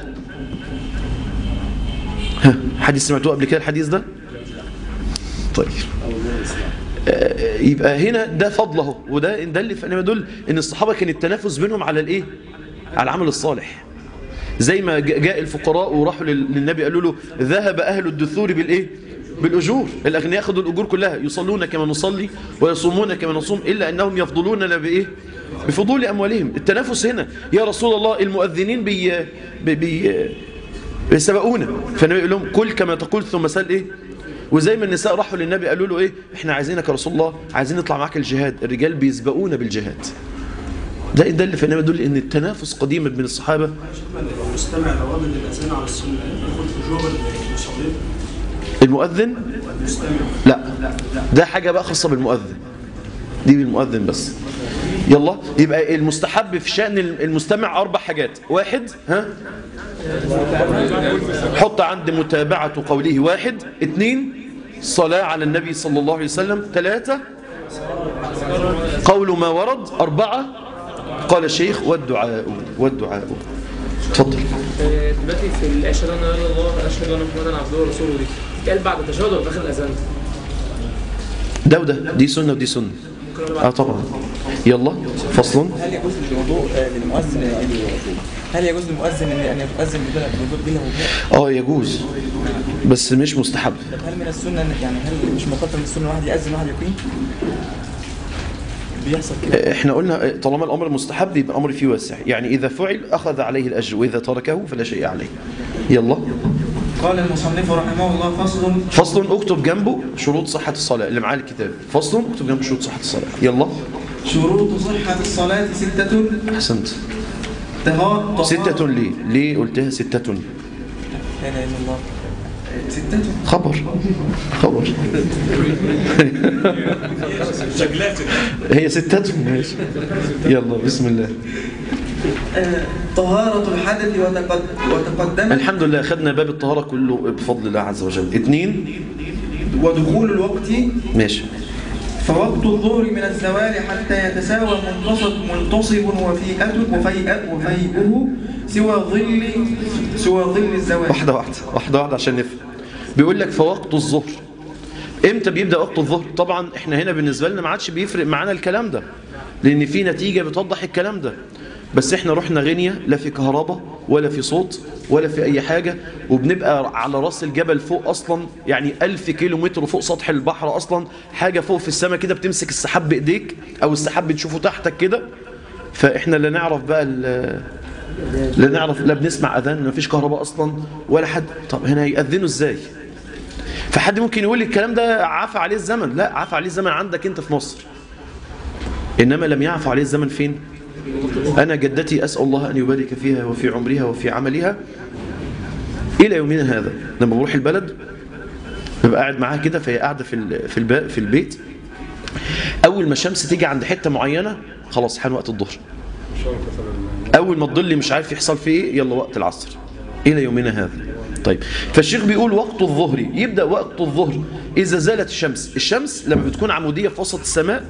ها حديث سمعتوه قبل كده الحديث ده طيب آه، يبقى هنا ده فضله وده ده اللي فانما يدل ان الصحابه كان التنافس بينهم على الايه على العمل الصالح زي ما جاء جاء الفقراء وراحوا لل- للنبي قالوا له ذهب اهل الدثور بالايه بالاجور الاغنياء ياخذوا الاجور كلها يصلون كما نصلي ويصومون كما نصوم الا انهم يفضلوننا بايه بفضول اموالهم التنافس هنا يا رسول الله المؤذنين بي بي, بي سبقونا فالنبي يقول لهم كل كما تقول ثم سال ايه وزي ما النساء راحوا للنبي قالوا له ايه احنا عايزينك يا رسول الله عايزين نطلع معاك الجهاد الرجال بيسبقونا بالجهاد ده ده اللي في النبي يدل ان التنافس قديما بين الصحابه المستمع لو رد الأذان على السنة ياخد فجور المصلين المؤذن لا ده حاجه بقى خاصه بالمؤذن دي بالمؤذن بس يلا يبقى المستحب في شأن المستمع أربع حاجات واحد ها حط عند متابعة قوله واحد اثنين صلاة على النبي صلى الله عليه وسلم ثلاثة قول ما ورد أربعة قال الشيخ والدعاء والدعاء تفضل آه، دلوقتي في الاشهد ان لا اله الا الله اشهد ان محمدا عبده ورسوله دي تتقال بعد التشهد ولا في اخر الاذان؟ ده وده دي سنة ودي سنة اه طبعا يلا فصل هل يجوز للوضوء آه، للمؤذن أن هل يجوز للمؤذن ان أن يؤذن بدون الوضوء بلا وضوء؟ اه يجوز بس مش مستحب طب هل من السنه إن- يعني هل مش مقدم من السنه واحد يأذن واحد يقيم؟ بيحصل كده احنا قلنا طالما الامر مستحب يبقى الامر فيه واسع يعني اذا فعل اخذ عليه الاجر واذا تركه فلا شيء عليه يلا قال المصنف رحمه الله فصل فصل اكتب جنبه شروط صحة الصلاة اللي معاه الكتاب فصل اكتب جنبه شروط صحة الصلاة يلا شروط صحة الصلاة ستة احسنت طهارة ستة ليه ليه قلتها ستة لا اله الا الله ستة خبر خبر هي ستة ماشي يلا بسم الله آه، طهارة الحدث وتقد- وتقدمت الحمد لله خدنا باب الطهارة كله بفضل الله عز وجل اثنين ودخول الوقت ماشي فوقت الظهر من الزوال حتى يتساوى منتصف منتصب وفيئة وفيئة وفيئه سوى ظل سوى ظل الزوال واحدة واحدة واحدة واحدة عشان نفهم بيقول لك فوقت الظهر امتى بيبدأ وقت الظهر طبعا احنا هنا بالنسبة لنا ما عادش بيفرق معانا الكلام ده لان في نتيجة بتوضح الكلام ده بس احنا رحنا غينيا لا في كهرباء ولا في صوت ولا في اي حاجة وبنبقى على راس الجبل فوق اصلا يعني ألف كيلو متر فوق سطح البحر اصلا حاجة فوق في السماء كده بتمسك السحاب بايديك او السحاب بتشوفه تحتك كده فاحنا لا نعرف بقى ال- لا نعرف لا بنسمع اذان ما فيش كهرباء اصلا ولا حد طب هنا يأذنوا ازاي فحد ممكن يقول لي الكلام ده عفى عليه الزمن لا عفى عليه الزمن عندك انت في مصر انما لم يعفى عليه الزمن فين انا جدتي اسال الله ان يبارك فيها وفي عمرها وفي عملها الى يومنا هذا لما بروح البلد ببقى قاعد معاها كده فهي قاعده في ال- في الب- في البيت اول ما الشمس تيجي عند حته معينه خلاص حان وقت الظهر اول ما تضل مش عارف يحصل فيه ايه يلا وقت العصر الى يومنا هذا طيب فالشيخ بيقول وقت الظهر يبدا وقت الظهر اذا زالت الشمس الشمس لما بتكون عموديه في وسط السماء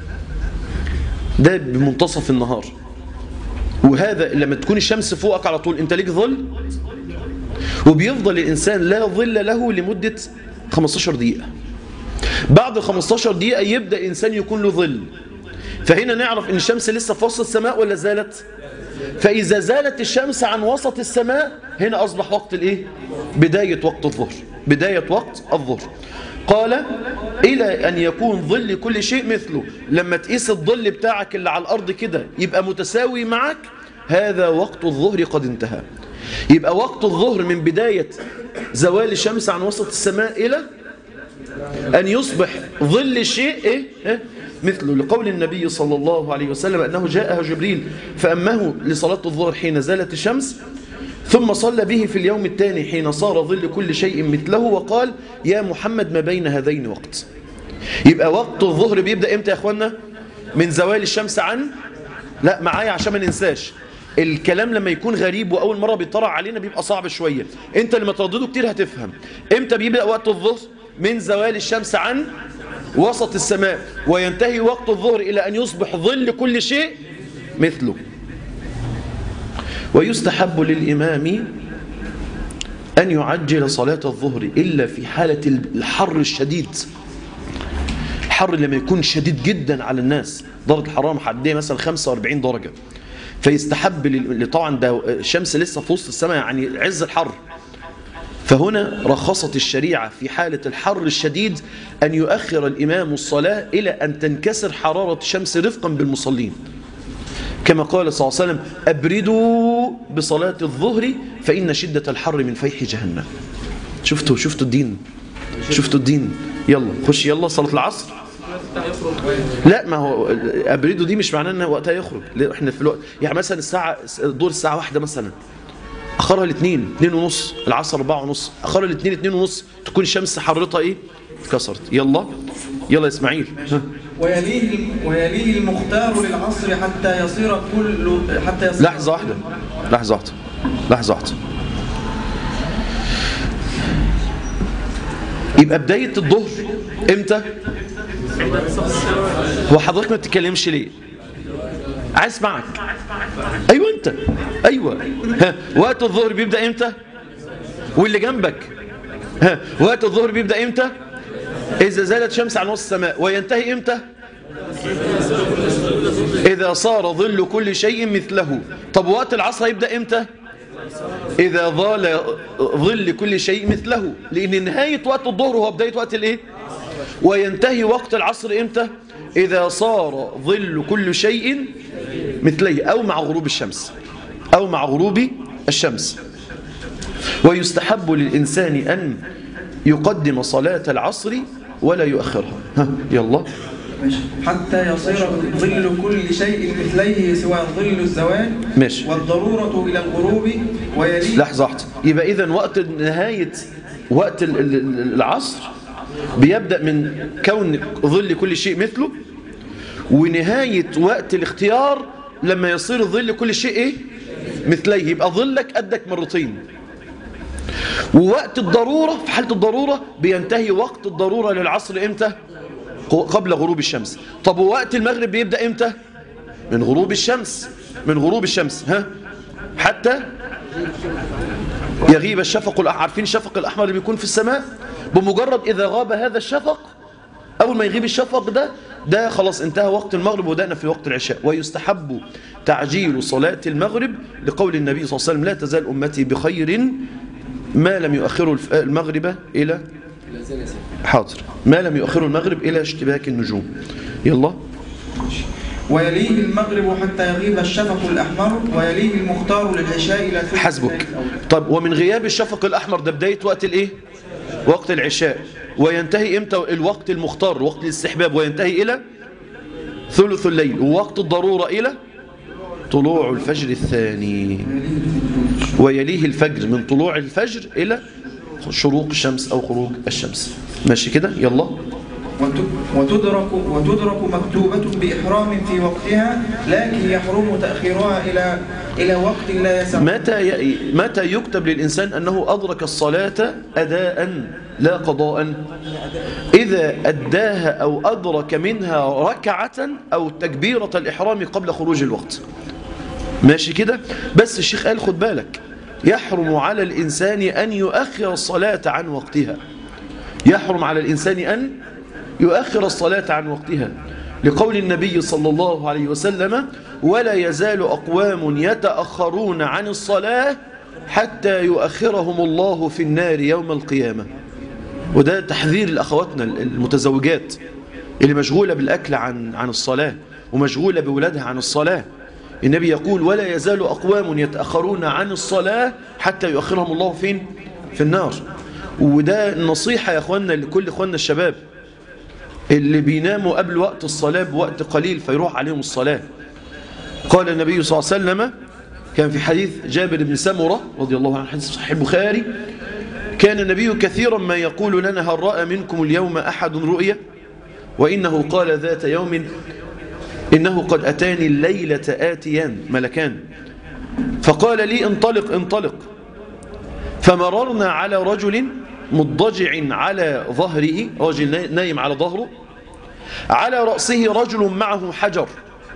ده بمنتصف النهار وهذا لما تكون الشمس فوقك على طول انت ليك ظل وبيفضل الانسان لا ظل له لمده 15 دقيقه بعد 15 دقيقه يبدا الانسان يكون له ظل فهنا نعرف ان الشمس لسه في وسط السماء ولا زالت فاذا زالت الشمس عن وسط السماء هنا اصبح وقت الايه بدايه وقت الظهر بدايه وقت الظهر قال إلى أن يكون ظل كل شيء مثله لما تقيس الظل بتاعك اللي على الأرض كده يبقى متساوي معك هذا وقت الظهر قد انتهى يبقى وقت الظهر من بداية زوال الشمس عن وسط السماء إلى أن يصبح ظل الشيء إيه؟ إيه؟ مثله لقول النبي صلى الله عليه وسلم أنه جاءه جبريل فأمه لصلاة الظهر حين زالت الشمس ثم صلى به في اليوم الثاني حين صار ظل كل شيء مثله وقال يا محمد ما بين هذين وقت يبقى وقت الظهر بيبدأ امتى يا اخوانا من زوال الشمس عن لا معايا عشان ما ننساش الكلام لما يكون غريب واول مره بيطرع علينا بيبقى صعب شويه انت اللي متردده كتير هتفهم امتى بيبدا وقت الظهر من زوال الشمس عن وسط السماء وينتهي وقت الظهر الى ان يصبح ظل كل شيء مثله ويستحب للامام ان يعجل صلاه الظهر الا في حاله الحر الشديد الحر لما يكون شديد جدا على الناس درجه الحراره محدده مثلا 45 درجه فيستحب لل- طبعا ده الشمس لسه في وسط السماء يعني عز الحر فهنا رخصت الشريعة في حالة الحر الشديد أن يؤخر الإمام الصلاة إلى أن تنكسر حرارة الشمس رفقا بالمصلين كما قال صلى الله عليه وسلم أبردوا بصلاة الظهر فإن شدة الحر من فيح جهنم شفتوا شفتوا الدين شفتوا الدين يلا خش يلا صلاة العصر لا ما هو ابريدو دي مش معناه ان وقتها يخرج لا، احنا في الوقت يعني مثلا الساعه دور الساعه واحدة مثلا اخرها الاثنين اثنين ونص العصر أربعة ونص اخرها الاثنين اثنين ونص تكون الشمس حرتها ايه اتكسرت يلا يلا يا اسماعيل ها. ويليه ويليه المختار للعصر حتى يصير كل حتى يصير لحظه واحده لحظه واحده لحظه واحده يبقى بدايه الظهر امتى هو حضرتك ما بتتكلمش ليه عايز اسمعك ايوه انت ايوه ها وقت الظهر بيبدا امتى واللي جنبك ها وقت الظهر بيبدا امتى اذا زالت شمس عن وسط السماء وينتهي امتى اذا صار ظل كل شيء مثله طب وقت العصر هيبدا امتى اذا ظل ظل كل شيء مثله لان نهايه وقت الظهر هو بدايه وقت الايه وينتهي وقت العصر امتى اذا صار ظل كل شيء مثليه او مع غروب الشمس او مع غروب الشمس ويستحب للانسان ان يقدم صلاه العصر ولا يؤخرها ها يلا ماشي. حتى يصير ظل كل شيء مثليه سوى ظل الزوال ماشي. والضرورة إلى الغروب ويليه لحظة واحدة يبقى إذا وقت نهاية وقت ال- ال- ال- العصر بيبدأ من كون ظل كل شيء مثله ونهاية وقت الاختيار لما يصير ظل كل شيء إيه؟ مثليه يبقى ظلك قدك مرتين ووقت الضرورة في حالة الضرورة بينتهي وقت الضرورة للعصر إمتى؟ ق- قبل غروب الشمس طب ووقت المغرب بيبدأ إمتى؟ من غروب الشمس من غروب الشمس ها حتى يغيب الشفق الأحمر عارفين الشفق الأحمر اللي بيكون في السماء بمجرد إذا غاب هذا الشفق أول ما يغيب الشفق ده ده خلاص انتهى وقت المغرب ودأنا في وقت العشاء ويستحب تعجيل صلاة المغرب لقول النبي صلى الله عليه وسلم لا تزال أمتي بخير ما لم يؤخروا الف- المغرب إلى حاضر ما لم يؤخروا المغرب إلى اشتباك النجوم يلا ويليه المغرب حتى يغيب الشفق الأحمر ويليه المختار للعشاء إلى ثلث حسبك الليل الأول. طب ومن غياب الشفق الأحمر ده بداية وقت الإيه؟ وقت العشاء وينتهي إمتى الوقت المختار وقت الاستحباب وينتهي إلى ثلث الليل ووقت الضرورة إلى طلوع الفجر الثاني ويليه الفجر من طلوع الفجر إلى شروق الشمس أو خروج الشمس ماشي كده يلا وت- وتدرك وتدرك مكتوبة بإحرام في وقتها لكن يحرم تأخيرها إلى إلى وقت لا يسع متى ي... متى يكتب للإنسان أنه أدرك الصلاة أداء لا قضاء إذا أداها أو أدرك منها ركعة أو تكبيرة الإحرام قبل خروج الوقت ماشي كده بس الشيخ قال خد بالك يحرم على الإنسان أن يؤخر الصلاة عن وقتها يحرم على الإنسان أن يؤخر الصلاة عن وقتها لقول النبي صلى الله عليه وسلم ولا يزال أقوام يتأخرون عن الصلاة حتى يؤخرهم الله في النار يوم القيامة وده تحذير لأخواتنا المتزوجات اللي مشغولة بالأكل عن عن الصلاة ومشغولة بولادها عن الصلاة النبي يقول ولا يزال أقوام يتأخرون عن الصلاة حتى يؤخرهم الله فين في النار وده النصيحة يا أخواننا لكل أخواننا الشباب اللي بيناموا قبل وقت الصلاة بوقت قليل فيروح عليهم الصلاة قال النبي صلى الله عليه وسلم كان في حديث جابر بن سمرة رضي الله عنه حديث صحيح البخاري كان النبي كثيرا ما يقول لنا هل رأى منكم اليوم أحد رؤية وإنه قال ذات يوم إنه قد أتاني الليلة آتيان ملكان فقال لي انطلق انطلق فمررنا على رجل مضجع على ظهره رجل نايم على ظهره على رأسه رجل معه حجر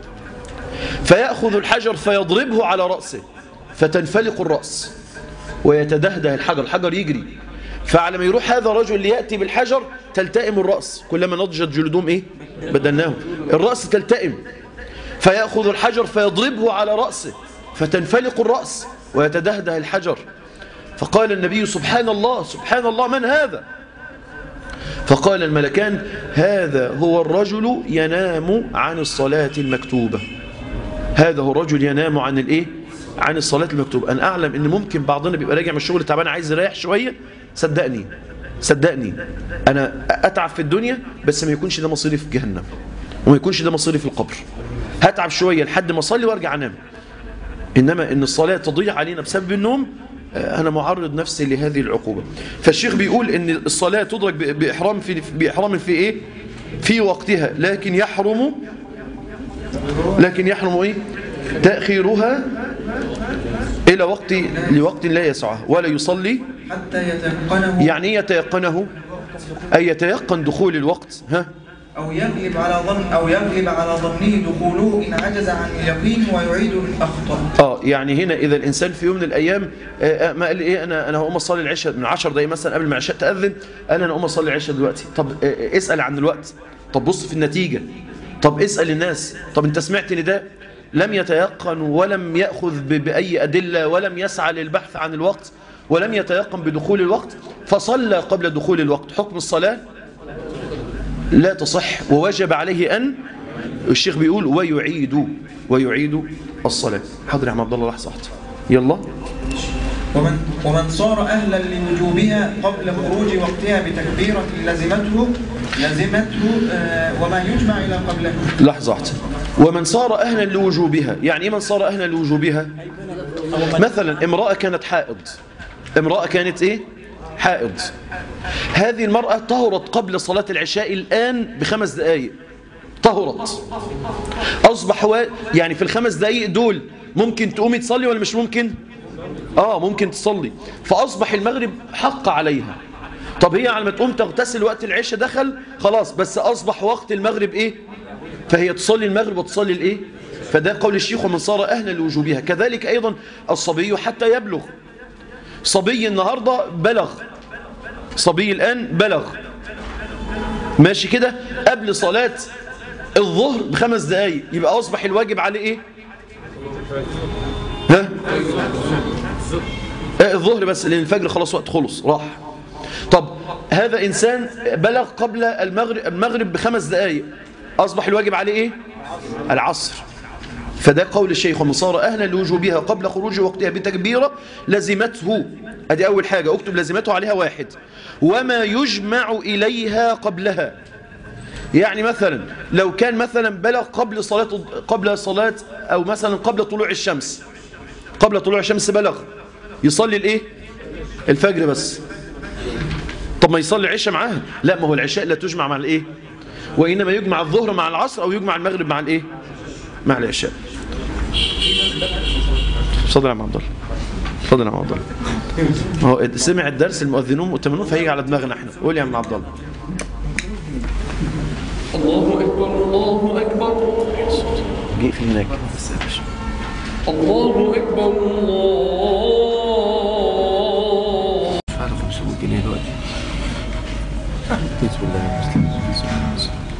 فيأخذ الحجر فيضربه على رأسه فتنفلق الرأس ويتدهده الحجر الحجر يجري فعلى ما يروح هذا الرجل ليأتي بالحجر تلتئم الرأس كلما نضجت جلودهم إيه بدلناهم الرأس تلتئم فيأخذ الحجر فيضربه على رأسه فتنفلق الرأس ويتدهده الحجر فقال النبي سبحان الله سبحان الله من هذا فقال الملكان هذا هو الرجل ينام عن الصلاة المكتوبة هذا هو الرجل ينام عن الايه عن الصلاة المكتوبة أنا أعلم أن ممكن بعضنا بيبقى راجع من الشغل تعبان عايز يريح شوية صدقني صدقني أنا أتعب في الدنيا بس ما يكونش ده مصيري في جهنم وما يكونش ده مصيري في القبر هتعب شوية لحد ما أصلي وأرجع أنام إنما إن الصلاة تضيع علينا بسبب النوم أنا معرض نفسي لهذه العقوبة فالشيخ بيقول إن الصلاة تدرك بإحرام في, بإحرام في إيه في وقتها لكن يحرم لكن يحرم إيه تأخيرها إلى وقت لوقت لا يسعه ولا يصلي حتى يتيقنه يعني إيه يتيقنه أي يتيقن دخول الوقت ها أو يغلب على ظن أو يغلب على ظنه دخوله إن عجز عن اليقين ويعيد من أخطأ اه يعني هنا اذا الانسان في يوم من الايام آه ما قال ايه انا انا هقوم اصلي العشاء من 10 دقايق مثلا قبل ما العشاء تاذن قال انا هقوم اصلي العشاء دلوقتي طب آه اسال عن الوقت طب بص في النتيجه طب اسال الناس طب انت سمعت نداء لم يتيقن ولم ياخذ باي ادله ولم يسعى للبحث عن الوقت ولم يتيقن بدخول الوقت فصلى قبل دخول الوقت حكم الصلاه لا تصح ووجب عليه أن الشيخ بيقول ويعيد ويعيد الصلاة حاضر يا عم عبد الله لحظة واحدة يلا ومن, ومن صار أهلا لوجوبها قبل خروج وقتها بتكبيرة لزمته لزمته آه وما يجمع إلى قبله لحظة واحدة ومن صار أهلا لوجوبها يعني إيه من صار أهلا لوجوبها مثلا امرأة كانت حائض امرأة كانت إيه حائض هذه المرأة طهرت قبل صلاة العشاء الآن بخمس دقائق طهرت أصبح و... يعني في الخمس دقائق دول ممكن تقومي تصلي ولا مش ممكن آه ممكن تصلي فأصبح المغرب حق عليها طب هي على ما تقوم تغتسل وقت العشاء دخل خلاص بس أصبح وقت المغرب إيه فهي تصلي المغرب وتصلي الإيه فده قول الشيخ ومن صار أهلا لوجوبها كذلك أيضا الصبي حتى يبلغ صبي النهاردة بلغ صبي الآن بلغ ماشي كده قبل صلاة الظهر بخمس دقايق يبقى أصبح الواجب عليه إيه ها آه الظهر بس لأن الفجر خلاص وقت خلص راح طب هذا إنسان بلغ قبل المغرب, المغرب بخمس دقايق أصبح الواجب عليه إيه العصر فده قول الشيخ ومن صار أهلا لوجوبها قبل خروج وقتها بتكبيرة لزمته أدي أول حاجة أكتب لزمته عليها واحد وما يجمع إليها قبلها يعني مثلا لو كان مثلا بلغ قبل صلاة قبل صلاة أو مثلا قبل طلوع الشمس قبل طلوع الشمس بلغ يصلي الإيه الفجر بس طب ما يصلي العشاء معاها لا ما هو العشاء لا تجمع مع الإيه وإنما يجمع الظهر مع العصر أو يجمع المغرب مع الإيه مع العشاء اتفضل يا عم عبد الله اتفضل يا عم عبد الله هو سمع الدرس المؤذنون والتمنون فهيجي على دماغنا احنا قول يا عم عبد الله الله أكبر الله أكبر جيء في هناك الله أكبر الله مش عارف 500 جنيه دلوقتي بسم الله بسم الله بسم الله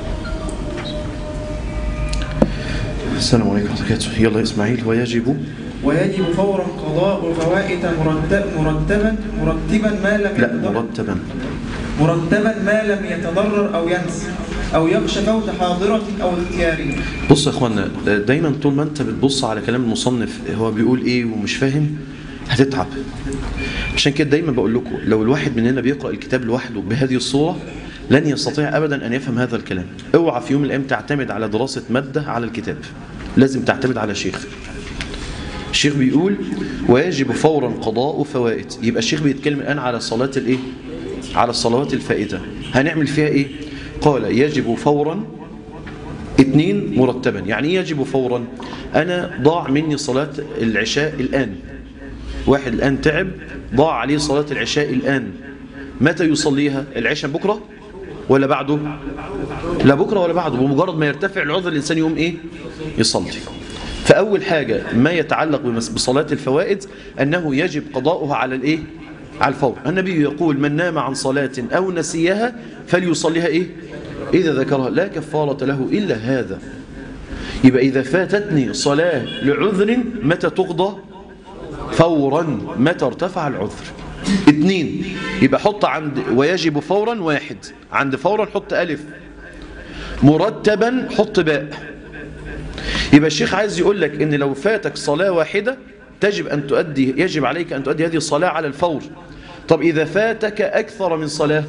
السلام عليكم ورحمة الله وبركاته يلا إسماعيل ويجب ويجب فورا قضاء فوائد مرتب مرتبا مرتبا ما لم لا يتضرر مرتبا مرتبا ما لم يتضرر أو ينسى أو يخشى فوت حاضرة أو اختيارية بص يا اخوانا دايما طول ما انت بتبص على كلام المصنف هو بيقول ايه ومش فاهم هتتعب عشان كده دايما بقول لكم لو الواحد مننا بيقرأ الكتاب لوحده بهذه الصورة لن يستطيع ابدا ان يفهم هذا الكلام اوعى في يوم من الايام تعتمد على دراسة مادة على الكتاب لازم تعتمد على شيخ الشيخ بيقول ويجب فورا قضاء فوائد يبقى الشيخ بيتكلم الان على صلاة الايه على الصلوات الفائتة هنعمل فيها ايه قال يجب فورا اثنين مرتبا يعني ايه يجب فورا انا ضاع مني صلاة العشاء الان واحد الان تعب ضاع عليه صلاة العشاء الان متى يصليها العشاء بكرة ولا بعده لا بكرة ولا بعده بمجرد ما يرتفع العذر الانسان يقوم ايه يصلي فاول حاجة ما يتعلق بمس- بصلاة الفوائد انه يجب قضاؤها على الايه على الفور النبي يقول من نام عن صلاة او نسيها فليصليها ايه إذا ذكرها لا كفارة له إلا هذا يبقى إذا فاتتني صلاة لعذر متى تقضى فورا متى ارتفع العذر اثنين يبقى حط عند ويجب فورا واحد عند فورا حط ألف مرتبا حط باء يبقى الشيخ عايز يقول لك ان لو فاتك صلاة واحدة تجب أن تؤدي يجب عليك أن تؤدي هذه الصلاة على الفور طب إذا فاتك أكثر من صلاة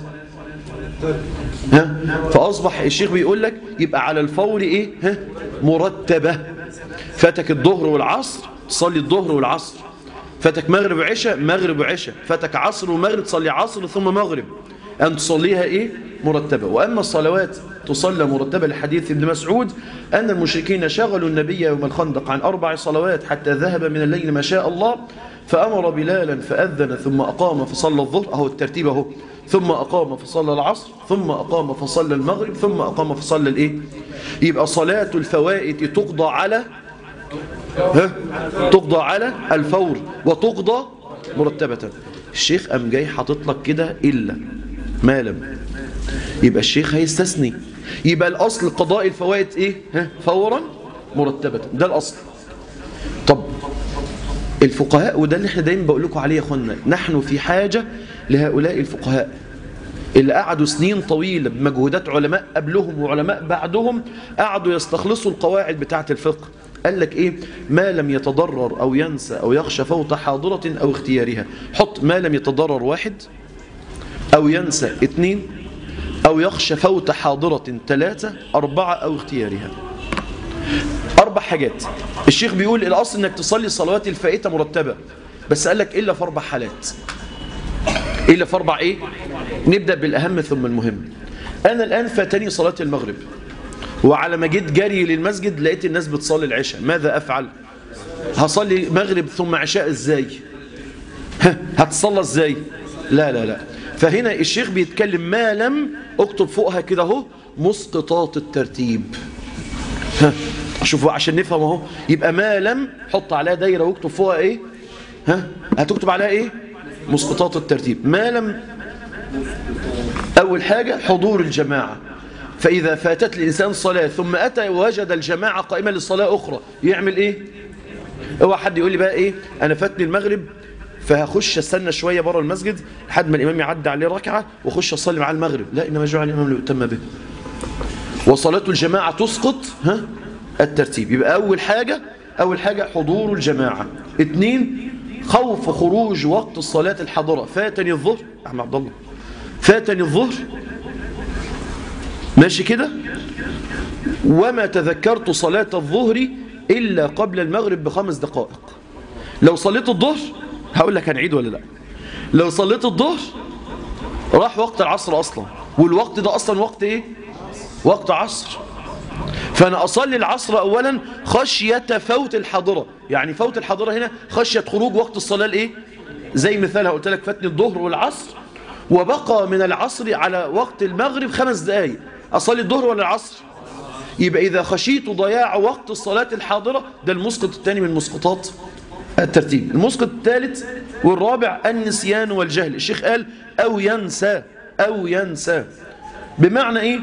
ها فأصبح الشيخ بيقول لك يبقى على الفور إيه ها مرتبة فاتك الظهر والعصر تصلي الظهر والعصر فاتك مغرب وعشاء مغرب وعشاء فاتك عصر ومغرب تصلي عصر ثم مغرب أن تصليها إيه مرتبة وأما الصلوات تصلى مرتبة لحديث ابن مسعود أن المشركين شغلوا النبي يوم الخندق عن أربع صلوات حتى ذهب من الليل ما شاء الله فأمر بلالا فأذن ثم أقام فصلى الظهر أهو الترتيب أهو ثم أقام فصلى العصر ثم أقام فصلى المغرب ثم أقام فصلى الإيه يبقى صلاة الفوائد تقضى على ها تقضى على الفور وتقضى مرتبة الشيخ قام جاي حاطط لك كده إلا ما لم يبقى الشيخ هيستثني يبقى الأصل قضاء الفوائد إيه ها فورا مرتبة ده الأصل طب الفقهاء وده اللي احنا دايما بقول لكم عليه يا اخوانا نحن في حاجة لهؤلاء الفقهاء اللي قعدوا سنين طويلة بمجهودات علماء قبلهم وعلماء بعدهم قعدوا يستخلصوا القواعد بتاعة الفقه قال لك ايه ما لم يتضرر او ينسى او يخشى فوت حاضرة او اختيارها حط ما لم يتضرر واحد او ينسى اثنين او يخشى فوت حاضرة ثلاثة اربعة او اختيارها اربع حاجات الشيخ بيقول الاصل انك تصلي الصلوات الفائتة مرتبة بس قال لك الا في اربع حالات الا في اربع ايه نبدأ بالاهم ثم المهم انا الان فاتني صلاة المغرب وعلى ما جيت جري للمسجد لقيت الناس بتصلي العشاء ماذا افعل هصلي مغرب ثم عشاء ازاي ها، هتصلى ازاي لا لا لا فهنا الشيخ بيتكلم ما لم اكتب فوقها كده اهو مسقطات الترتيب ها شوفوا عشان نفهم اهو يبقى ما لم حط عليها دايره واكتب فوقها ايه ها هتكتب عليها ايه مسقطات الترتيب ما لم اول حاجه حضور الجماعه فاذا فاتت الانسان صلاه ثم اتى ووجد الجماعه قائمه للصلاه اخرى يعمل ايه اوعى حد يقول لي بقى ايه انا فاتني المغرب فهخش استنى شويه بره المسجد لحد ما الامام يعدي عليه ركعه واخش اصلي معاه المغرب لا انما جعل الامام ليؤتم به وصلاه الجماعه تسقط ها الترتيب يبقى اول حاجه اول حاجه حضور الجماعه اثنين خوف خروج وقت الصلاه الحاضره فاتني الظهر احمد عبد الله فاتني الظهر ماشي كده وما تذكرت صلاة الظهر إلا قبل المغرب بخمس دقائق لو صليت الظهر هقول لك هنعيد ولا لا لو صليت الظهر راح وقت العصر أصلا والوقت ده أصلا وقت إيه وقت عصر فأنا أصلي العصر أولا خشية فوت الحاضرة يعني فوت الحاضرة هنا خشية خروج وقت الصلاة الإيه زي مثالها قلت لك فاتني الظهر والعصر وبقى من العصر على وقت المغرب خمس دقايق أصلي الظهر ولا العصر يبقى إذا خشيت ضياع وقت الصلاة الحاضرة ده المسقط الثاني من مسقطات الترتيب المسقط الثالث والرابع النسيان والجهل الشيخ قال أو ينسى أو ينسى بمعنى إيه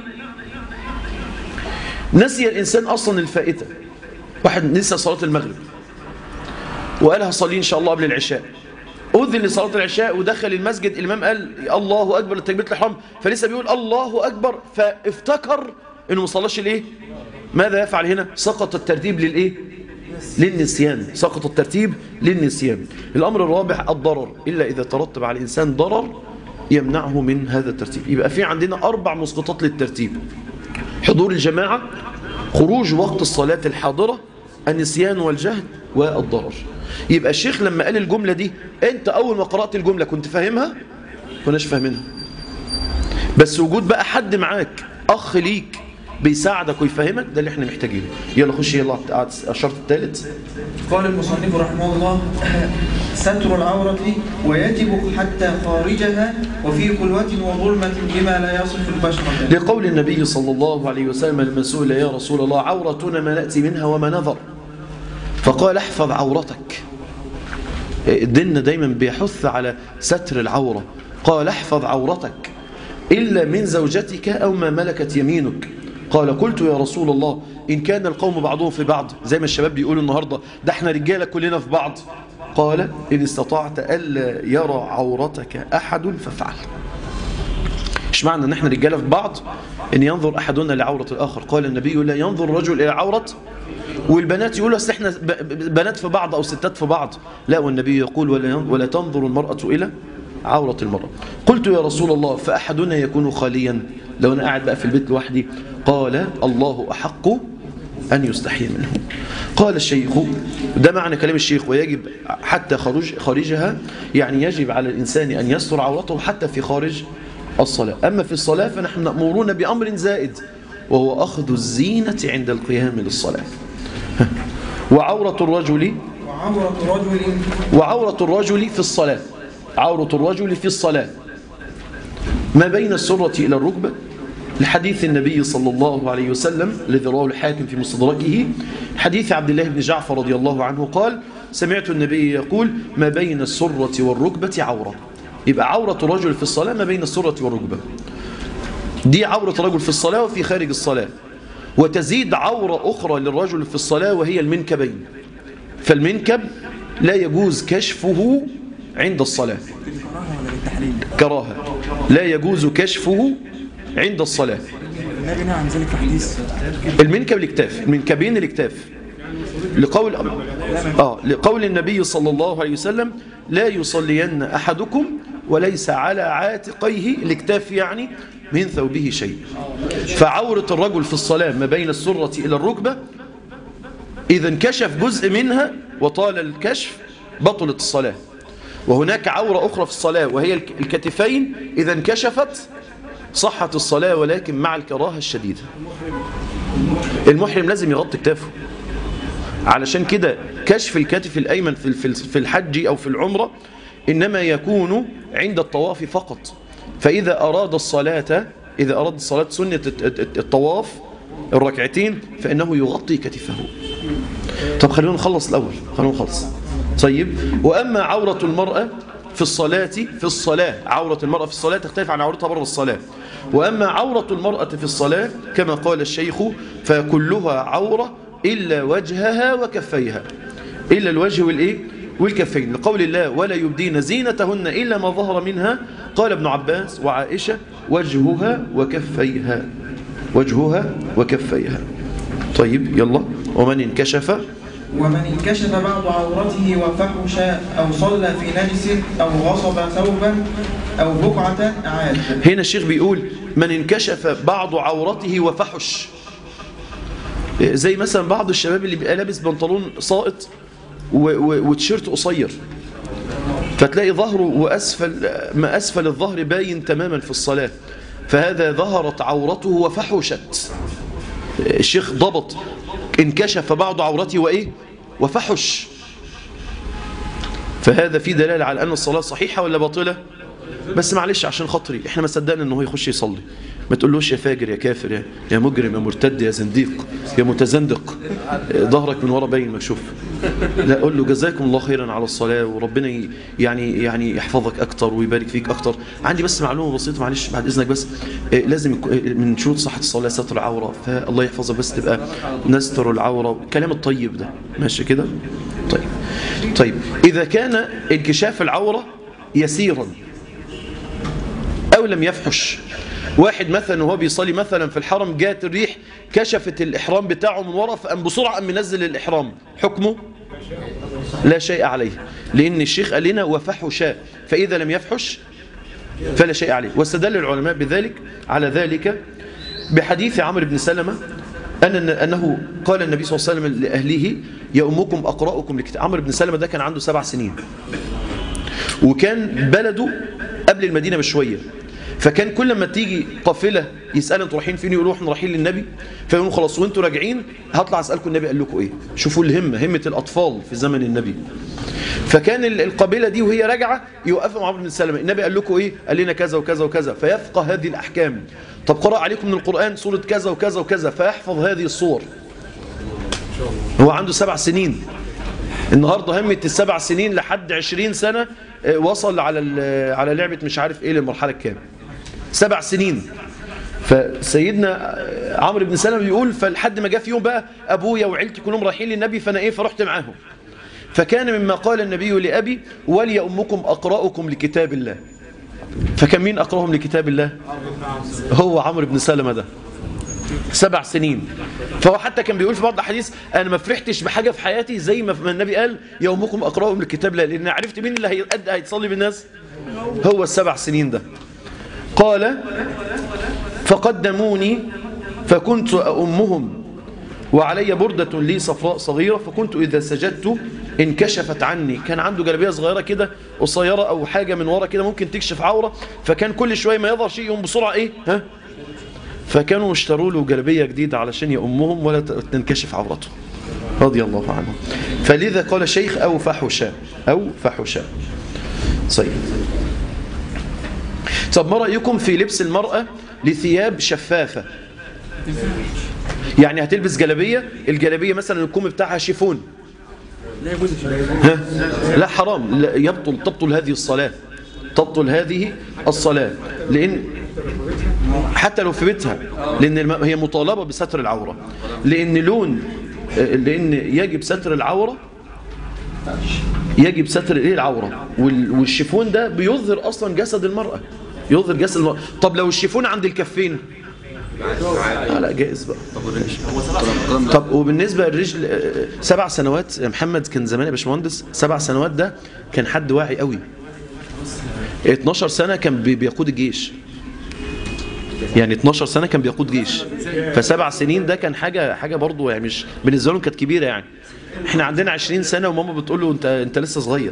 نسي الإنسان أصلا الفائتة واحد نسى صلاة المغرب وقالها صلي إن شاء الله قبل العشاء أذن لصلاة العشاء ودخل المسجد الإمام قال الله أكبر لتكبيرة الإحرام فلسه بيقول الله أكبر فافتكر إنه ما صلاش الإيه ماذا يفعل هنا سقط الترتيب للإيه للنسيان سقط الترتيب للنسيان الأمر الرابع الضرر إلا إذا ترتب على الإنسان ضرر يمنعه من هذا الترتيب يبقى في عندنا أربع مسقطات للترتيب حضور الجماعة خروج وقت الصلاة الحاضرة النسيان والجهل والضرر يبقى الشيخ لما قال الجملة دي انت اول ما قرأت الجملة كنت فاهمها كناش فاهمينها بس وجود بقى حد معاك اخ ليك بيساعدك ويفهمك ده اللي احنا محتاجينه يلا خش يلا على الشرط الثالث قال المصنف رحمه الله ستر العورة ويجب حتى خارجها وفي خلوة وظلمة بما لا يصف البشرة لقول النبي صلى الله عليه وسلم المسؤول يا رسول الله عورتنا ما نأتي منها وما نظر فقال احفظ عورتك الدين دايما بيحث على ستر العورة قال احفظ عورتك إلا من زوجتك أو ما ملكت يمينك قال قلت يا رسول الله إن كان القوم بعضهم في بعض زي ما الشباب بيقولوا النهاردة ده احنا رجالة كلنا في بعض قال إن استطعت ألا يرى عورتك أحد فافعل مش معنى ان احنا رجاله في بعض ان ينظر احدنا لعوره الاخر قال النبي لا ينظر الرجل الى عوره والبنات يقولوا اصل احنا ب- ب- بنات في بعض او ستات في بعض لا والنبي يقول ولا ين- ولا تنظر المراه الى عوره المراه قلت يا رسول الله فاحدنا يكون خاليا لو انا قاعد بقى في البيت لوحدي قال الله احق أن يستحي منه قال الشيخ ده معنى كلام الشيخ ويجب حتى خروج خارجها يعني يجب على الإنسان أن يستر عورته حتى في خارج الصلاة أما في الصلاة فنحن مأمورون بأمر زائد وهو أخذ الزينة عند القيام للصلاة وعورة الرجل وعورة رجل وعورة الرجل في الصلاة عورة الرجل في الصلاة ما بين السرة إلى الركبة لحديث النبي صلى الله عليه وسلم الذي رواه الحاكم في مستدركه حديث عبد الله بن جعفر رضي الله عنه قال سمعت النبي يقول ما بين السرة والركبة عورة يبقى عورة الرجل في الصلاة ما بين السرة والركبة دي عورة الرجل في الصلاة وفي خارج الصلاة وتزيد عورة أخرى للرجل في الصلاة وهي المنكبين فالمنكب لا يجوز كشفه عند الصلاة للكراهه ولا للتحليل؟ كراهة لا يجوز كشفه عند الصلاة النبي نهى عن ذلك في حديث المنكب الاكتاف المنكبين الاكتاف لقول آه لقول النبي صلى الله عليه وسلم لا يصلين أحدكم وليس على عاتقيه الاكتاف يعني من ثوبه شيء فعورة الرجل في الصلاة ما بين السرة إلى الركبة إذا انكشف جزء منها وطال الكشف بطلت الصلاة وهناك عورة أخرى في الصلاة وهي الك- الكتفين إذا انكشفت صحت الصلاة ولكن مع الكراهة الشديدة المحرم لازم يغطي كتافه علشان كده كشف الكتف الأيمن في في- في الحج أو في العمرة إنما يكون عند الطواف فقط فإذا أراد الصلاة إذا أراد الصلاة سنة الت- الت- الطواف الركعتين فإنه يغطي كتفه طب خلونا نخلص الأول خلونا نخلص طيب وأما عورة المرأة في الصلاة في الصلاة عورة المرأة في الصلاة تختلف عن عورتها بره الصلاة وأما عورة المرأة في الصلاة كما قال الشيخ فكلها عورة إلا وجهها وكفيها إلا الوجه والإيه والكفين لقول الله ولا يبدين زينتهن إلا ما ظهر منها قال ابن عباس وعائشة وجهها وكفيها وجهها وكفيها طيب يلا ومن انكشف ومن انكشف بعض عورته وفحش أو صلى في نجس أو غصب ثوبا أو بقعة أعاد هنا الشيخ بيقول من انكشف بعض عورته وفحش زي مثلا بعض الشباب اللي بيبقى لابس بنطلون ساقط و- و- وتيشيرت قصير فتلاقي ظهره وأسفل ما أسفل الظهر باين تماما في الصلاة فهذا ظهرت عورته وفحشت الشيخ ضبط انكشف بعض عورته وإيه وفحش فهذا في دلالة على أن الصلاة صحيحة ولا باطلة بس معلش عشان خاطري احنا ما صدقنا ان هو يخش يصلي ما تقولوش يا فاجر يا كافر يا, يا مجرم يا مرتد يا زنديق يا متزندق ظهرك من ورا باين مكشوف لا قول له جزاكم الله خيرا على الصلاة وربنا ي- يعني يعني يحفظك اكتر ويبارك فيك اكتر عندي بس معلومة بسيطة معلش بعد اذنك بس اه، لازم يكون- اه، من شروط صحة الصلاة ستر العورة فالله يحفظك بس تبقى نستر العورة الكلام الطيب ده ماشي كده طيب طيب إذا كان انكشاف العورة يسيرا أو لم يفحش واحد مثلا وهو بيصلي مثلا في الحرم جات الريح كشفت الإحرام بتاعه من ورا فقام بسرعة قام منزل الإحرام حكمه لا شيء عليه لأن الشيخ قال لنا وفحشا فإذا لم يفحش فلا شيء عليه واستدل العلماء بذلك على ذلك بحديث عمرو بن سلمة أن أنه قال النبي صلى الله عليه وسلم لأهله يأمكم أقرأكم لكتاب عمرو بن سلمة ده كان عنده سبع سنين وكان بلده قبل المدينة بشوية فكان كل ما تيجي قافلة يسأل انتوا رايحين فين يقولوا احنا رايحين للنبي فيقولوا خلاص وانتوا راجعين هطلع اسألكم النبي قال لكم ايه شوفوا الهمة همة الأطفال في زمن النبي فكان ال- القبيلة دي وهي راجعة يوقفوا مع عمرو بن سلمة النبي قال لكم ايه قال لنا كذا وكذا وكذا فيفقه هذه الأحكام طب قرأ عليكم من القرآن سورة كذا وكذا وكذا فيحفظ هذه الصور هو عنده سبع سنين النهارده همة السبع سنين لحد عشرين سنة آه، وصل على ال- على لعبة مش عارف ايه للمرحلة الكام سبع سنين فسيدنا آه، عمرو بن سلمة بيقول فلحد ما جاء في يوم بقى ابويا وعيلتي كلهم رايحين للنبي فانا ايه فرحت معاهم فكان مما قال النبي لأبي ولي أمكم أقرأكم لكتاب الله فكان مين أقرأهم لكتاب الله هو عمرو بن سلمة ده سبع سنين فهو حتى كان بيقول في بعض الحديث أنا ما فرحتش بحاجة في حياتي زي ما ما النبي قال يومكم أقرأهم لكتاب الله لأن عرفت مين اللي هيقد هيتصلي بالناس هو السبع سنين ده قال فقدموني فكنت أمهم وعلي بردة لي صفراء صغيرة فكنت إذا سجدت انكشفت عني كان عنده جلبية صغيرة كده قصيرة أو حاجة من ورا كده ممكن تكشف عورة فكان كل شوية ما يظهر شيء يقوم بسرعة إيه ها فكانوا اشتروا له جلبية جديدة علشان يأمهم ولا تنكشف عورته رضي الله عنه فلذا قال الشيخ أو فحشا أو فحشا طيب طب ما رأيكم في لبس المرأة لثياب شفافة يعني هتلبس جلبية الجلبية مثلا الكم بتاعها شيفون لا يجوز ها؟ لا حرام لا يبطل تبطل هذه الصلاة تبطل هذه الصلاة لأن حتى لو في بيتها لأن الم- هي مطالبة بستر العورة لأن لون لأن يجب ستر العورة يجب ستر الايه العورة وال- والشيفون ده بيظهر أصلا جسد المرأة يظهر جسد المرأة طب لو الشيفون عند الكفين آه لا جائز بقى طب وبالنسبة للرجل آه، سبع سنوات يا محمد كان زمان يا باشمهندس سبع سنوات ده كان حد واعي قوي 12 سنة كان بي- بيقود الجيش يعني 12 سنة كان بيقود جيش فسبع سنين ده كان حاجة حاجة برضه يعني مش بالنسبة لهم كانت كبيرة يعني احنا عندنا 20 سنة وماما بتقول له انت انت لسه صغير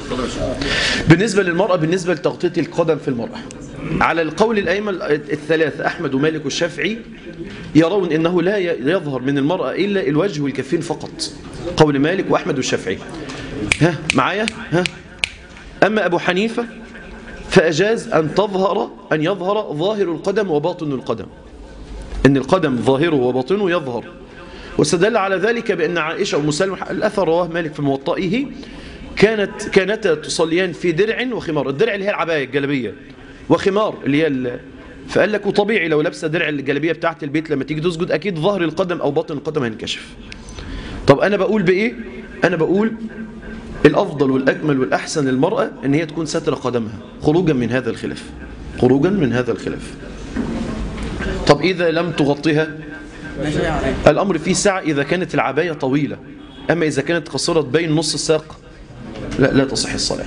بالنسبة للمرأة بالنسبة لتغطية القدم في المرأة على القول الأيمن الثلاثة أحمد ومالك والشافعي يرون أنه لا ي- يظهر من المرأة إلا الوجه والكفين فقط قول مالك وأحمد والشافعي ها معايا ها أما أبو حنيفة فأجاز أن تظهر أن يظهر ظاهر القدم وباطن القدم أن القدم ظاهره وباطنه يظهر واستدل على ذلك بأن عائشة وأم سلمة الأثر رواه مالك في موطئه كانت كانتا تصليان في درع وخمار الدرع اللي هي العباية الجلبية وخمار اللي هي ال... فقال لك وطبيعي لو لابسه درع الجلبية بتاعت البيت لما تيجي تسجد أكيد ظهر القدم أو باطن القدم هينكشف طب أنا بقول بإيه أنا بقول الأفضل والأكمل والأحسن للمرأة أن هي تكون ستر قدمها خروجا من هذا الخلاف خروجا من هذا الخلاف طب إذا لم تغطيها لا شيء عليه الأمر فيه سعة إذا كانت العباية طويلة أما إذا كانت قصيرة بين نص الساق لا, لا تصح الصلاة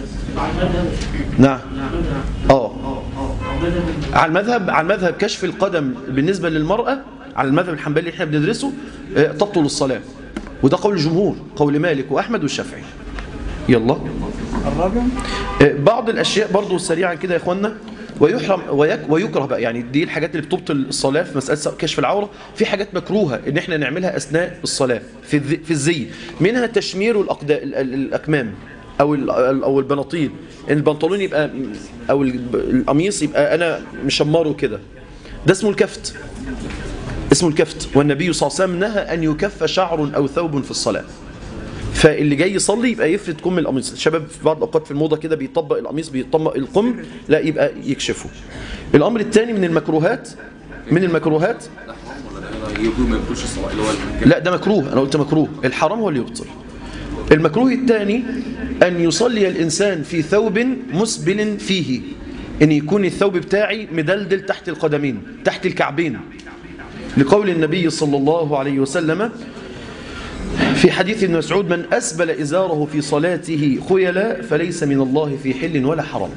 نعم آه على المذهب على المذهب كشف القدم بالنسبة للمرأة على المذهب الحنبلي اللي احنا بندرسه آه، تبطل الصلاة وده قول الجمهور قول مالك وأحمد والشافعي يلا الرابع آه، بعض الأشياء برضو سريعا كده يا إخوانا ويحرم ويك ويكره بقى يعني دي الحاجات اللي بتبطل الصلاة في مسألة كشف العورة في حاجات مكروهة إن إحنا نعملها أثناء الصلاة في الذ- في الزي منها تشمير الأقدا- ال- ال- الأكمام أو ال- أو البناطيل إن البنطلون يبقى أو ال- القميص يبقى أنا مشمره كده ده اسمه الكفت اسمه الكفت والنبي صلى الله عليه وسلم نهى أن يكف شعر أو ثوب في الصلاة فاللي جاي يصلي يبقى يفرد كم القميص الشباب في بعض الاوقات في الموضه كده بيطبق القميص بيطبق القم لا يبقى يكشفه الامر الثاني من المكروهات من المكروهات يقول ما يبطلش الصلاة اللي هو لا ده مكروه انا قلت مكروه الحرام هو اللي يبطل المكروه الثاني أن يصلي الإنسان في ثوب مسبل فيه أن يكون الثوب بتاعي مدلدل تحت القدمين تحت الكعبين لقول النبي صلى الله عليه وسلم في حديث ابن مسعود من أسبل إزاره في صلاته خيلا فليس من الله في حل ولا حرام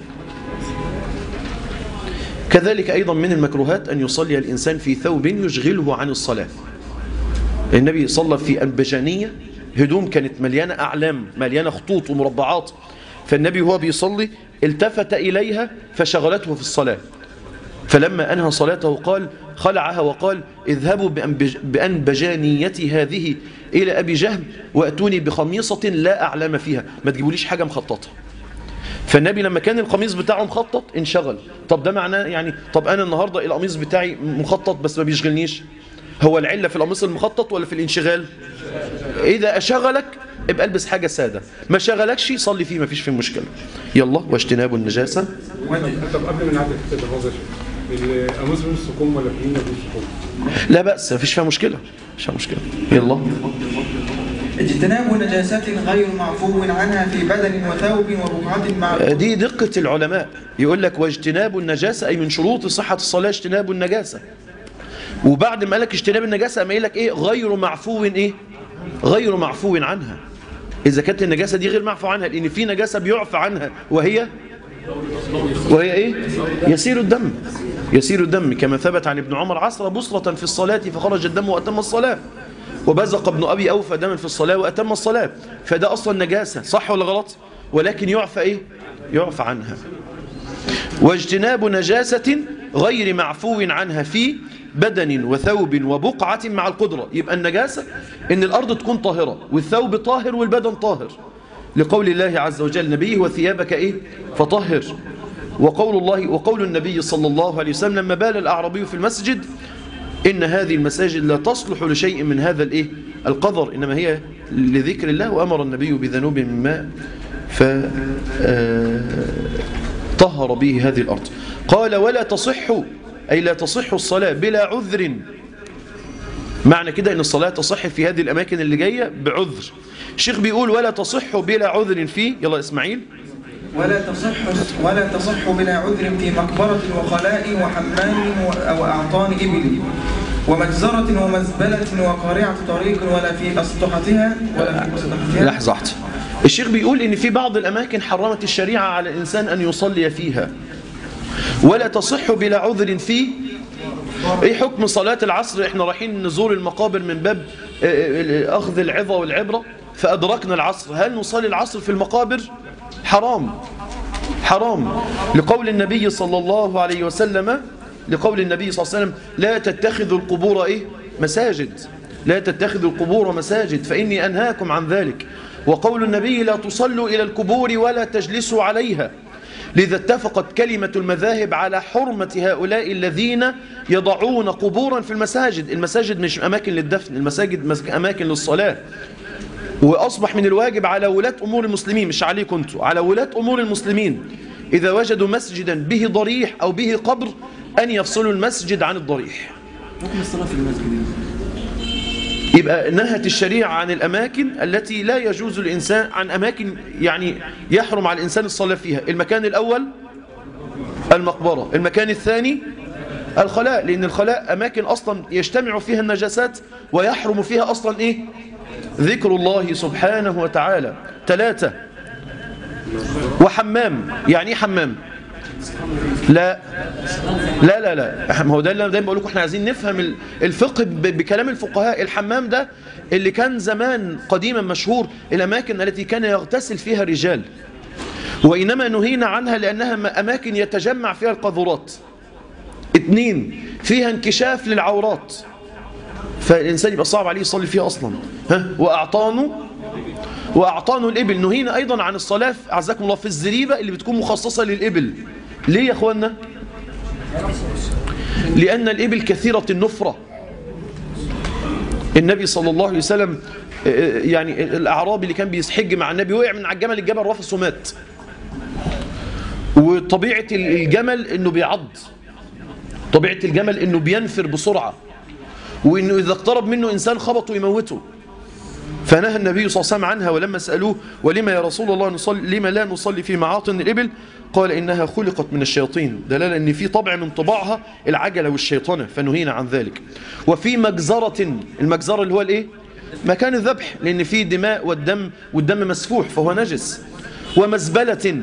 كذلك أيضا من المكروهات أن يصلي الإنسان في ثوب يشغله عن الصلاة النبي صلى في أنبجانية هدوم كانت مليانة أعلام مليانة خطوط ومربعات فالنبي هو بيصلي التفت إليها فشغلته في الصلاة فلما أنهى صلاته قال خلعها وقال اذهبوا بأنبج- بأنبجانيتي هذه إلى أبي جهل وأتوني بخميصة لا أعلم فيها ما تجيبوليش حاجة مخططة فالنبي لما كان القميص بتاعه مخطط انشغل طب ده معناه يعني طب أنا النهاردة القميص بتاعي مخطط بس ما بيشغلنيش هو العلة في القميص المخطط ولا في الانشغال إذا أشغلك ابقى البس حاجة سادة ما شغلكش صلي فيه ما فيش فيه مشكلة يلا واجتناب النجاسة طب قبل ما نعدي حته النظر القميص بنص كم ولا كمين بنص كم؟ لا بأس ما فيش فيها مشكلة مش فيها مشكلة يلا اجتناب نجاسات غير معفو عنها في بدن وثوب وبقعة مع دي دقة العلماء يقول لك واجتناب النجاسة أي من شروط صحة الصلاة اجتناب النجاسة وبعد ما قالك اجتناب النجاسة أما لك إيه غير معفو إيه غير معفو عنها إذا كانت النجاسة دي غير معفو عنها لأن في نجاسة بيعفى عنها وهي وهي إيه يسير الدم يسير الدم كما ثبت عن ابن عمر عصر بصرة في الصلاة فخرج الدم وأتم الصلاة وبزق ابن أبي أوفى دما في الصلاة وأتم الصلاة فده أصلا نجاسة صح ولا غلط ولكن يعفى إيه يعفى عنها واجتناب نجاسة غير معفو عنها في بدن وثوب وبقعة مع القدرة يبقى النجاسة إن الأرض تكون طاهرة والثوب طاهر والبدن طاهر لقول الله عز وجل نبيه وثيابك إيه فطهر وقول الله وقول النبي صلى الله عليه وسلم لما بال الأعرابي في المسجد إن هذه المساجد لا تصلح لشيء من هذا الإيه القذر إنما هي لذكر الله وأمر النبي بذنوب من ماء ف آه، طهر به هذه الأرض قال ولا تصح أي لا تصح الصلاة بلا عذر معنى كده أن الصلاة تصح في هذه الأماكن اللي جاية بعذر الشيخ بيقول ولا تصح بلا عذر فيه يلا إسماعيل ولا تصح ولا تصح بلا عذر في مقبرة وخلاء وحمام و- أو أعطان إبل ومجزرة ومزبلة وقارعة طريق ولا في أسطحتها ولا في أسطحتها لحظة واحدة. الشيخ بيقول ان في بعض الاماكن حرمت الشريعة على الانسان ان يصلي فيها ولا تصح بلا عذر فيه ايه حكم صلاة العصر احنا رايحين نزور المقابر من باب آه، آه، اخذ العظة والعبرة فادركنا العصر هل نصلي العصر في المقابر حرام حرام لقول النبي صلى الله عليه وسلم لقول النبي صلى الله عليه وسلم لا تتخذوا القبور ايه مساجد لا تتخذوا القبور مساجد فإني أنهاكم عن ذلك وقول النبي لا تصلوا إلى القبور ولا تجلسوا عليها لذا اتفقت كلمة المذاهب على حرمة هؤلاء الذين يضعون قبورا في المساجد المساجد مش أماكن للدفن المساجد مس- أماكن للصلاة وأصبح من الواجب على ولاة أمور المسلمين مش عليكم انتوا على ولاة أمور المسلمين إذا وجدوا مسجدا به ضريح أو به قبر أن يفصلوا المسجد عن الضريح ممكن الصلاة في المسجد يبقى نهت الشريعة عن الأماكن التي لا يجوز الإنسان عن أماكن يعني يحرم على الإنسان الصلاة فيها المكان الأول المقبرة المكان الثاني الخلاء لأن الخلاء أماكن أصلا يجتمع فيها النجاسات ويحرم فيها أصلا إيه ذكر الله سبحانه وتعالى ثلاثة وحمام يعني إيه حمام لا لا لا لا ما هو ده اللي انا دايما بقول لكم احنا عايزين نفهم ال- الفقه ب- بكلام الفقهاء الحمام ده اللي كان زمان قديما مشهور الاماكن التي كان يغتسل فيها الرجال وانما نهينا عنها لانها م- اماكن يتجمع فيها القاذورات اتنين فيها انكشاف للعورات فالانسان يبقى صعب عليه يصلي فيها اصلا ها واعطانه واعطانه الابل نهينا ايضا عن الصلاه في- اعزكم الله في الزريبه اللي بتكون مخصصه للابل ليه يا اخوانا لأن الإبل كثيرة النفرة النبي صلى الله عليه وسلم آه، يعني الأعرابي اللي كان بيسحج مع النبي وقع من على الجمل الجبل رفس ومات وطبيعة الجمل إنه بيعض طبيعة الجمل إنه بينفر بسرعة وإنه إذا اقترب منه إنسان خبطه يموته فنهى النبي صلى الله عليه وسلم عنها ولما سألوه ولما يا رسول الله نصلي لما لا نصلي في معاطن الإبل قال إنها خلقت من الشياطين دلالة أن في طبع من طباعها العجلة والشيطنة فنهينا عن ذلك وفي مجزرة المجزرة اللي هو الإيه؟ مكان الذبح لأن فيه دماء والدم والدم مسفوح فهو نجس ومزبلة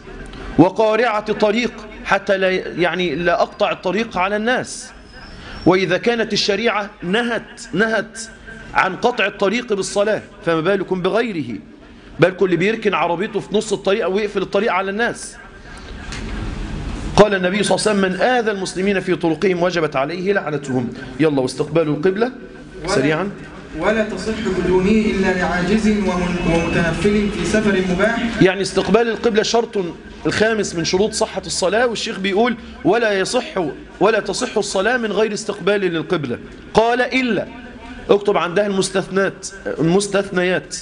وقارعة طريق حتى لا يعني لا أقطع الطريق على الناس وإذا كانت الشريعة نهت نهت عن قطع الطريق بالصلاة فما بالكم بغيره بالكم اللي بيركن عربيته في نص الطريق أو يقفل الطريق على الناس قال النبي صلى الله عليه وسلم من آذى المسلمين في طرقهم وجبت عليه لعنتهم يلا واستقبال القبلة سريعا ولا تصح بدونه إلا لعاجز ومن- ومتنفل في سفر مباح يعني استقبال القبلة شرط الخامس من شروط صحة الصلاة والشيخ بيقول ولا يصح ولا تصح الصلاة من غير استقبال للقبلة قال إلا اكتب عندها المستثنات المستثنيات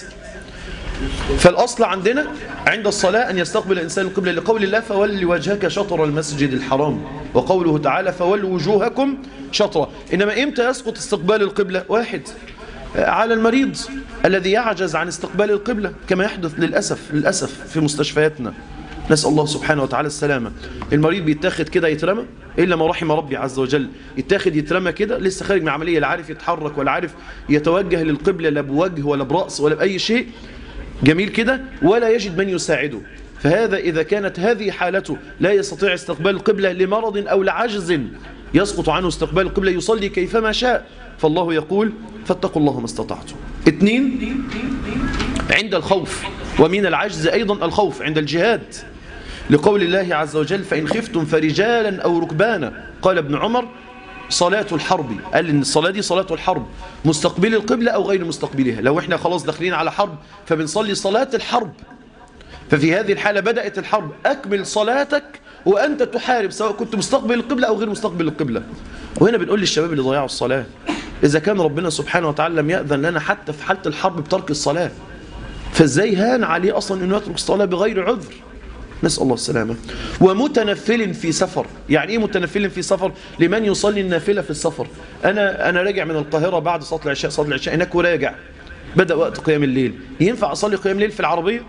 فالأصل عندنا عند الصلاة أن يستقبل الإنسان القبلة لقول الله فول وجهك شطر المسجد الحرام وقوله تعالى فولوا وجوهكم شطرة إنما إمتى يسقط استقبال القبلة واحد على المريض الذي يعجز عن استقبال القبلة كما يحدث للأسف للأسف في مستشفياتنا نسأل الله سبحانه وتعالى السلامة المريض بيتاخد كده يترمى إلا ما رحم ربي عز وجل يتاخد يترمى كده لسه خارج من عملية لا عارف يتحرك ولا عارف يتوجه للقبلة لا بوجه ولا برأس ولا بأي شيء جميل كده ولا يجد من يساعده فهذا إذا كانت هذه حالته لا يستطيع استقبال القبلة لمرض أو لعجز يسقط عنه استقبال القبلة يصلي كيفما شاء فالله يقول فاتقوا الله ما استطعتم اثنين عند الخوف ومن العجز أيضا الخوف عند الجهاد لقول الله عز وجل فإن خفتم فرجالا أو ركبانا قال ابن عمر صلاة الحرب قال إن الصلاة دي صلاة الحرب مستقبل القبلة أو غير مستقبلها لو إحنا خلاص داخلين على حرب فبنصلي صلاة الحرب ففي هذه الحالة بدأت الحرب أكمل صلاتك وأنت تحارب سواء كنت مستقبل القبلة أو غير مستقبل القبلة وهنا بنقول للشباب اللي ضيعوا الصلاة إذا كان ربنا سبحانه وتعالى لم يأذن لنا حتى في حالة الحرب بترك الصلاة فازاي هان عليه أصلا أنه يترك الصلاة بغير عذر نسأل الله السلامة ومتنفل في سفر يعني إيه متنفل في سفر لمن يصلي النافلة في السفر أنا, أنا راجع من القاهرة بعد صلاة العشاء صلاة العشاء هناك وراجع بدأ وقت قيام الليل ينفع أصلي قيام الليل في العربية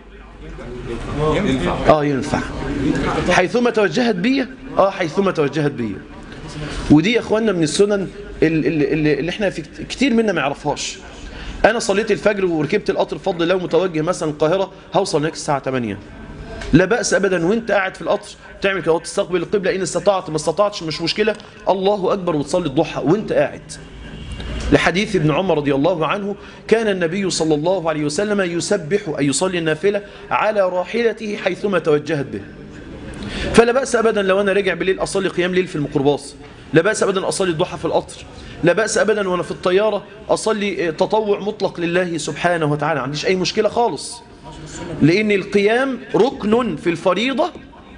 آه ينفع حيثما توجهت بي آه حيثما توجهت بي ودي يا اخواننا من السنن اللي, اللي, اللي احنا في كتير منا ما يعرفهاش انا صليت الفجر وركبت القطر بفضل الله متوجه مثلا القاهره هوصل هناك الساعه 8 لا باس ابدا وانت قاعد في القطر تعمل كده تستقبل القبله ان استطعت ما استطعتش مش مشكله الله اكبر وتصلي الضحى وانت قاعد لحديث ابن عمر رضي الله عنه كان النبي صلى الله عليه وسلم يسبح أي يصلي النافلة على راحلته حيثما توجهت به فلا بأس أبدا لو أنا رجع بالليل أصلي قيام ليل في الميكروباص لا بأس أبدا أصلي الضحى في القطر لا بأس أبدا وأنا في الطيارة أصلي تطوع مطلق لله سبحانه وتعالى ما عنديش أي مشكلة خالص لأن القيام ركن في الفريضة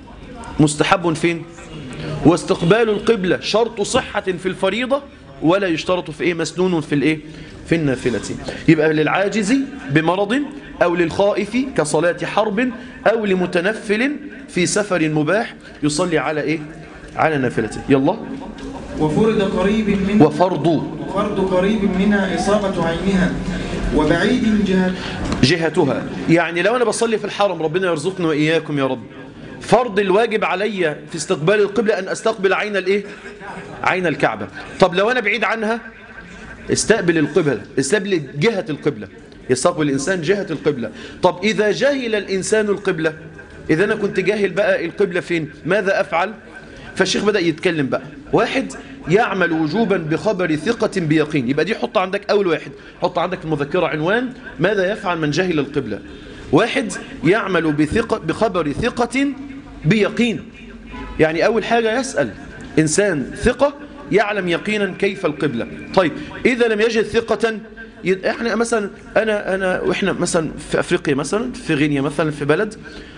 مستحب فين واستقبال القبلة شرط صحة في الفريضة ولا يشترط في إيه مسنون في الإيه في النافلة يبقى للعاجز بمرض أو للخائف كصلاة حرب أو لمتنفل في سفر مباح يصلي على إيه على نافلته يلا وفرض قريب من وفرض وفرض قريب منها إصابة عينها وبعيد جهة جهتها يعني لو أنا بصلي في الحرم ربنا يرزقنا وإياكم يا رب فرض الواجب علي في استقبال القبلة أن أستقبل عين الإيه عين الكعبة طب لو أنا بعيد عنها استقبل القبلة استقبل جهة القبلة يستقبل الإنسان جهة القبلة طب إذا جهل الإنسان القبلة إذا أنا كنت جاهل بقى القبلة فين ماذا أفعل فالشيخ بدأ يتكلم بقى واحد يعمل وجوبا بخبر ثقة بيقين يبقى دي حط عندك أول واحد حط عندك في المذكرة عنوان ماذا يفعل من جهل القبلة واحد يعمل بثقة بخبر ثقة بيقين يعني أول حاجة يسأل إنسان ثقة يعلم يقينا كيف القبلة طيب إذا لم يجد ثقة احنا مثلا أنا أنا وإحنا مثلا في أفريقيا مثلا في غينيا مثلا في بلد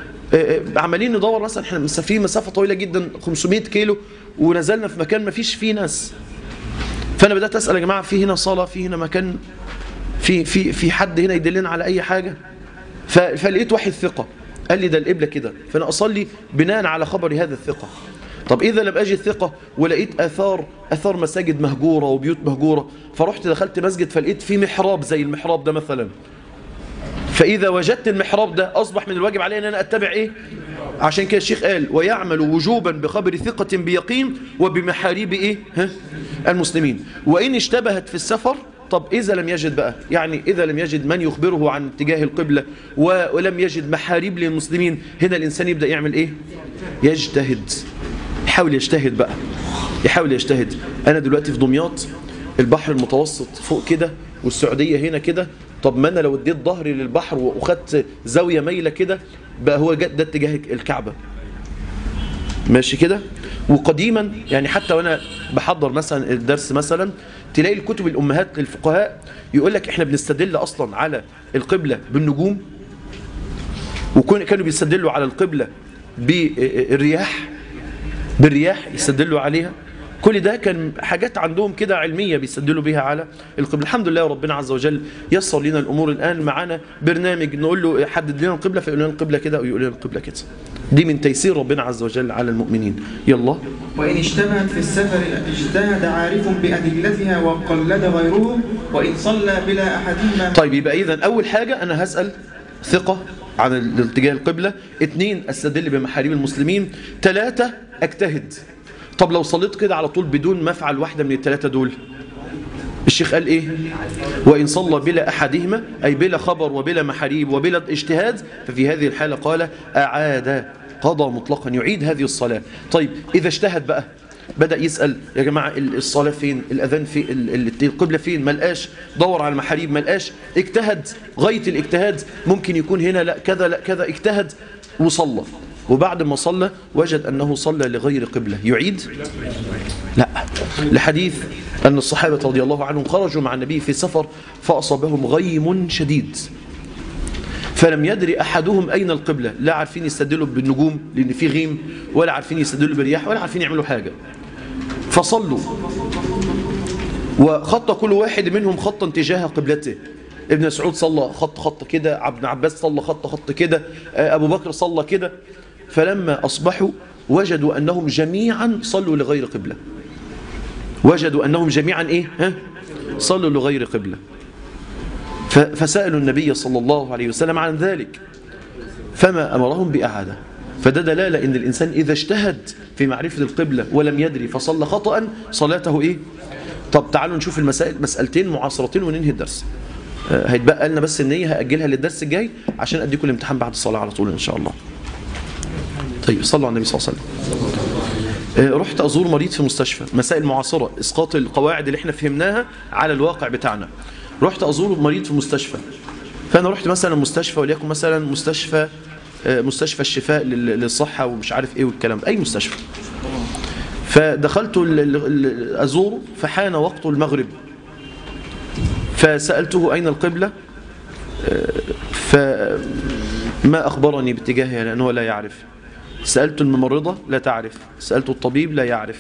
عمالين ندور مثلا احنا مسافرين مسافة طويلة جدا 500 كيلو ونزلنا في مكان ما فيش فيه ناس فأنا بدأت أسأل يا جماعة في هنا صلاة في هنا مكان في في في حد هنا يدلنا على أي حاجة فلقيت واحد ثقة قال لي ده القبلة كده فأنا أصلي بناء على خبر هذا الثقة طب إذا لم أجد ثقة ولقيت أثار أثار مساجد مهجورة وبيوت مهجورة فرحت دخلت مسجد فلقيت فيه محراب زي المحراب ده مثلا فإذا وجدت المحراب ده أصبح من الواجب علي أن أنا أتبع إيه عشان كده الشيخ قال ويعمل وجوبا بخبر ثقة بيقين وبمحاريب إيه ها؟ المسلمين وإن اشتبهت في السفر طب إذا لم يجد بقى يعني إذا لم يجد من يخبره عن اتجاه القبلة و- ولم يجد محاريب للمسلمين هنا الإنسان يبدأ يعمل إيه يجتهد يحاول يجتهد بقى يحاول يجتهد أنا دلوقتي في دمياط البحر المتوسط فوق كده والسعودية هنا كده طب ما أنا لو اديت ظهري للبحر وخدت زاوية ميلة كده بقى هو جد- ده اتجاه الكعبة ماشي كده وقديما يعني حتى وانا بحضر مثلا الدرس مثلا تلاقي الكتب الامهات للفقهاء يقول لك احنا بنستدل اصلا على القبلة بالنجوم وكانوا بيستدلوا على القبلة بالرياح بالرياح يستدلوا عليها كل ده كان حاجات عندهم كده علمية بيستدلوا بيها على القبلة الحمد لله ربنا عز وجل يسر لنا الأمور الآن معانا برنامج نقول له حدد لنا القبلة فيقول لنا القبلة كده أو يقول لنا القبلة كده دي من تيسير ربنا عز وجل على المؤمنين يلا وإن اشتبهت في السفر اجتهد عارف بأدلتها وقلد غيره وإن صلى بلا أحدهما طيب يبقى إذا أول حاجة أنا هسأل ثقة عن الاتجاه القبلة اثنين استدل بمحاريب المسلمين ثلاثة اجتهد طب لو صليت كده على طول بدون ما افعل واحدة من الثلاثة دول الشيخ قال ايه وإن صلى بلا أحدهما أي بلا خبر وبلا محاريب وبلا اجتهاد ففي هذه الحالة قال أعاد قضى مطلقا يعيد هذه الصلاة طيب إذا اجتهد بقى بدأ يسأل يا جماعة الصلاة فين الأذان في القبلة فين ملقاش دور على المحاريب ملقاش اجتهد غاية الاجتهاد ممكن يكون هنا لا كذا لا كذا اجتهد وصلى وبعد ما صلى وجد أنه صلى لغير قبلة يعيد لا لحديث أن الصحابة رضي الله عنهم خرجوا مع النبي في سفر فأصابهم غيم شديد فلم يدري أحدهم أين القبلة لا عارفين يستدلوا بالنجوم لأن في غيم ولا عارفين يستدلوا بالرياح ولا عارفين يعملوا حاجة فصلوا وخط كل واحد منهم خطا تجاه قبلته ابن مسعود صلى خط خط كده ابن عباس صلى خط خط كده أبو بكر صلى كده فلما أصبحوا وجدوا أنهم جميعا صلوا لغير قبلة وجدوا أنهم جميعا إيه ها؟ صلوا لغير قبلة فسألوا النبي صلى الله عليه وسلم عن ذلك فما أمرهم بأعادة فده دلالة إن الإنسان إذا اجتهد في معرفة القبلة ولم يدري فصلى خطأ صلاته إيه طب تعالوا نشوف المسائل مسألتين معاصرتين وننهي الدرس هيتبقى لنا بس النية هأجلها للدرس الجاي عشان أديكم الامتحان بعد الصلاة على طول إن شاء الله طيب صلوا على النبي صلى الله عليه وسلم رحت أزور مريض في مستشفى مسائل معاصرة إسقاط القواعد اللي احنا فهمناها على الواقع بتاعنا رحت أزور مريض في مستشفى فأنا رحت مثلا مستشفى وليكن مثلا مستشفى مستشفى الشفاء للصحة ومش عارف إيه والكلام أي مستشفى فدخلت أزوره فحان وقت المغرب فسألته أين القبلة فما أخبرني باتجاهها لأنه لا يعرف سألت الممرضة لا تعرف سألت الطبيب لا يعرف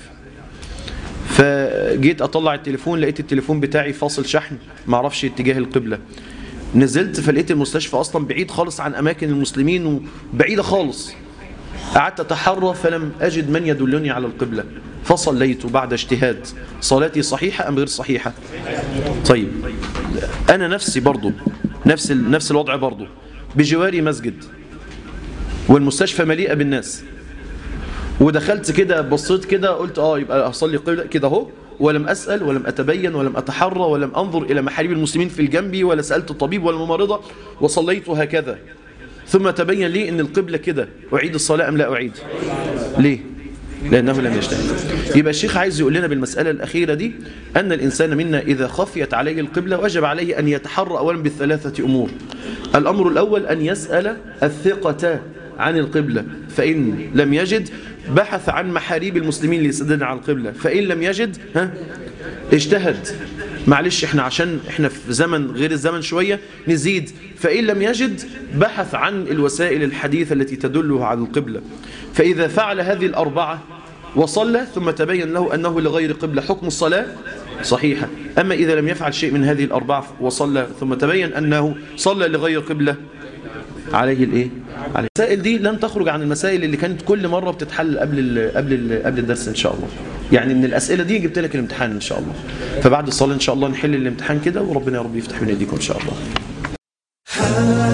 فجيت أطلع التليفون لقيت التليفون بتاعي فاصل شحن ما اعرفش اتجاه القبلة نزلت فلقيت المستشفى أصلا بعيد خالص عن أماكن المسلمين وبعيدة خالص قعدت أتحرى فلم أجد من يدلني على القبلة فصليت بعد اجتهاد صلاتي صحيحة أم غير صحيحة طيب أنا نفسي برضو نفس نفس الوضع برضو بجواري مسجد والمستشفى مليئة بالناس ودخلت كده بصيت كده قلت اه يبقى اصلي قبلة كده اهو ولم اسال ولم اتبين ولم اتحرى ولم انظر الى محاريب المسلمين في الجنبي ولا سالت الطبيب ولا الممرضه وصليت هكذا ثم تبين لي ان القبله كده اعيد الصلاه ام لا اعيد ليه لانه لم يجتهد يبقى الشيخ عايز يقول لنا بالمساله الاخيره دي ان الانسان منا اذا خفيت عليه القبله وجب عليه ان يتحرى اولا بالثلاثه امور الامر الاول ان يسال الثقه عن القبلة فإن لم يجد بحث عن محاريب المسلمين اللي يسددنا عن القبلة فإن لم يجد ها اجتهد معلش احنا عشان احنا في زمن غير الزمن شوية نزيد فإن لم يجد بحث عن الوسائل الحديثة التي تدله على القبلة فإذا فعل هذه الأربعة وصلى ثم تبين له أنه لغير قبلة حكم الصلاة صحيحة أما إذا لم يفعل شيء من هذه الأربعة وصلى ثم تبين أنه صلى لغير قبلة عليه الايه عليه المسائل دي لن تخرج عن المسائل اللي كانت كل مره بتتحل قبل ال قبل ال قبل الدرس ان شاء الله يعني من الاسئله دي جبت لك الامتحان ان شاء الله فبعد الصلاه ان شاء الله نحل الامتحان كده وربنا يا رب يفتح من ايديكم ان شاء الله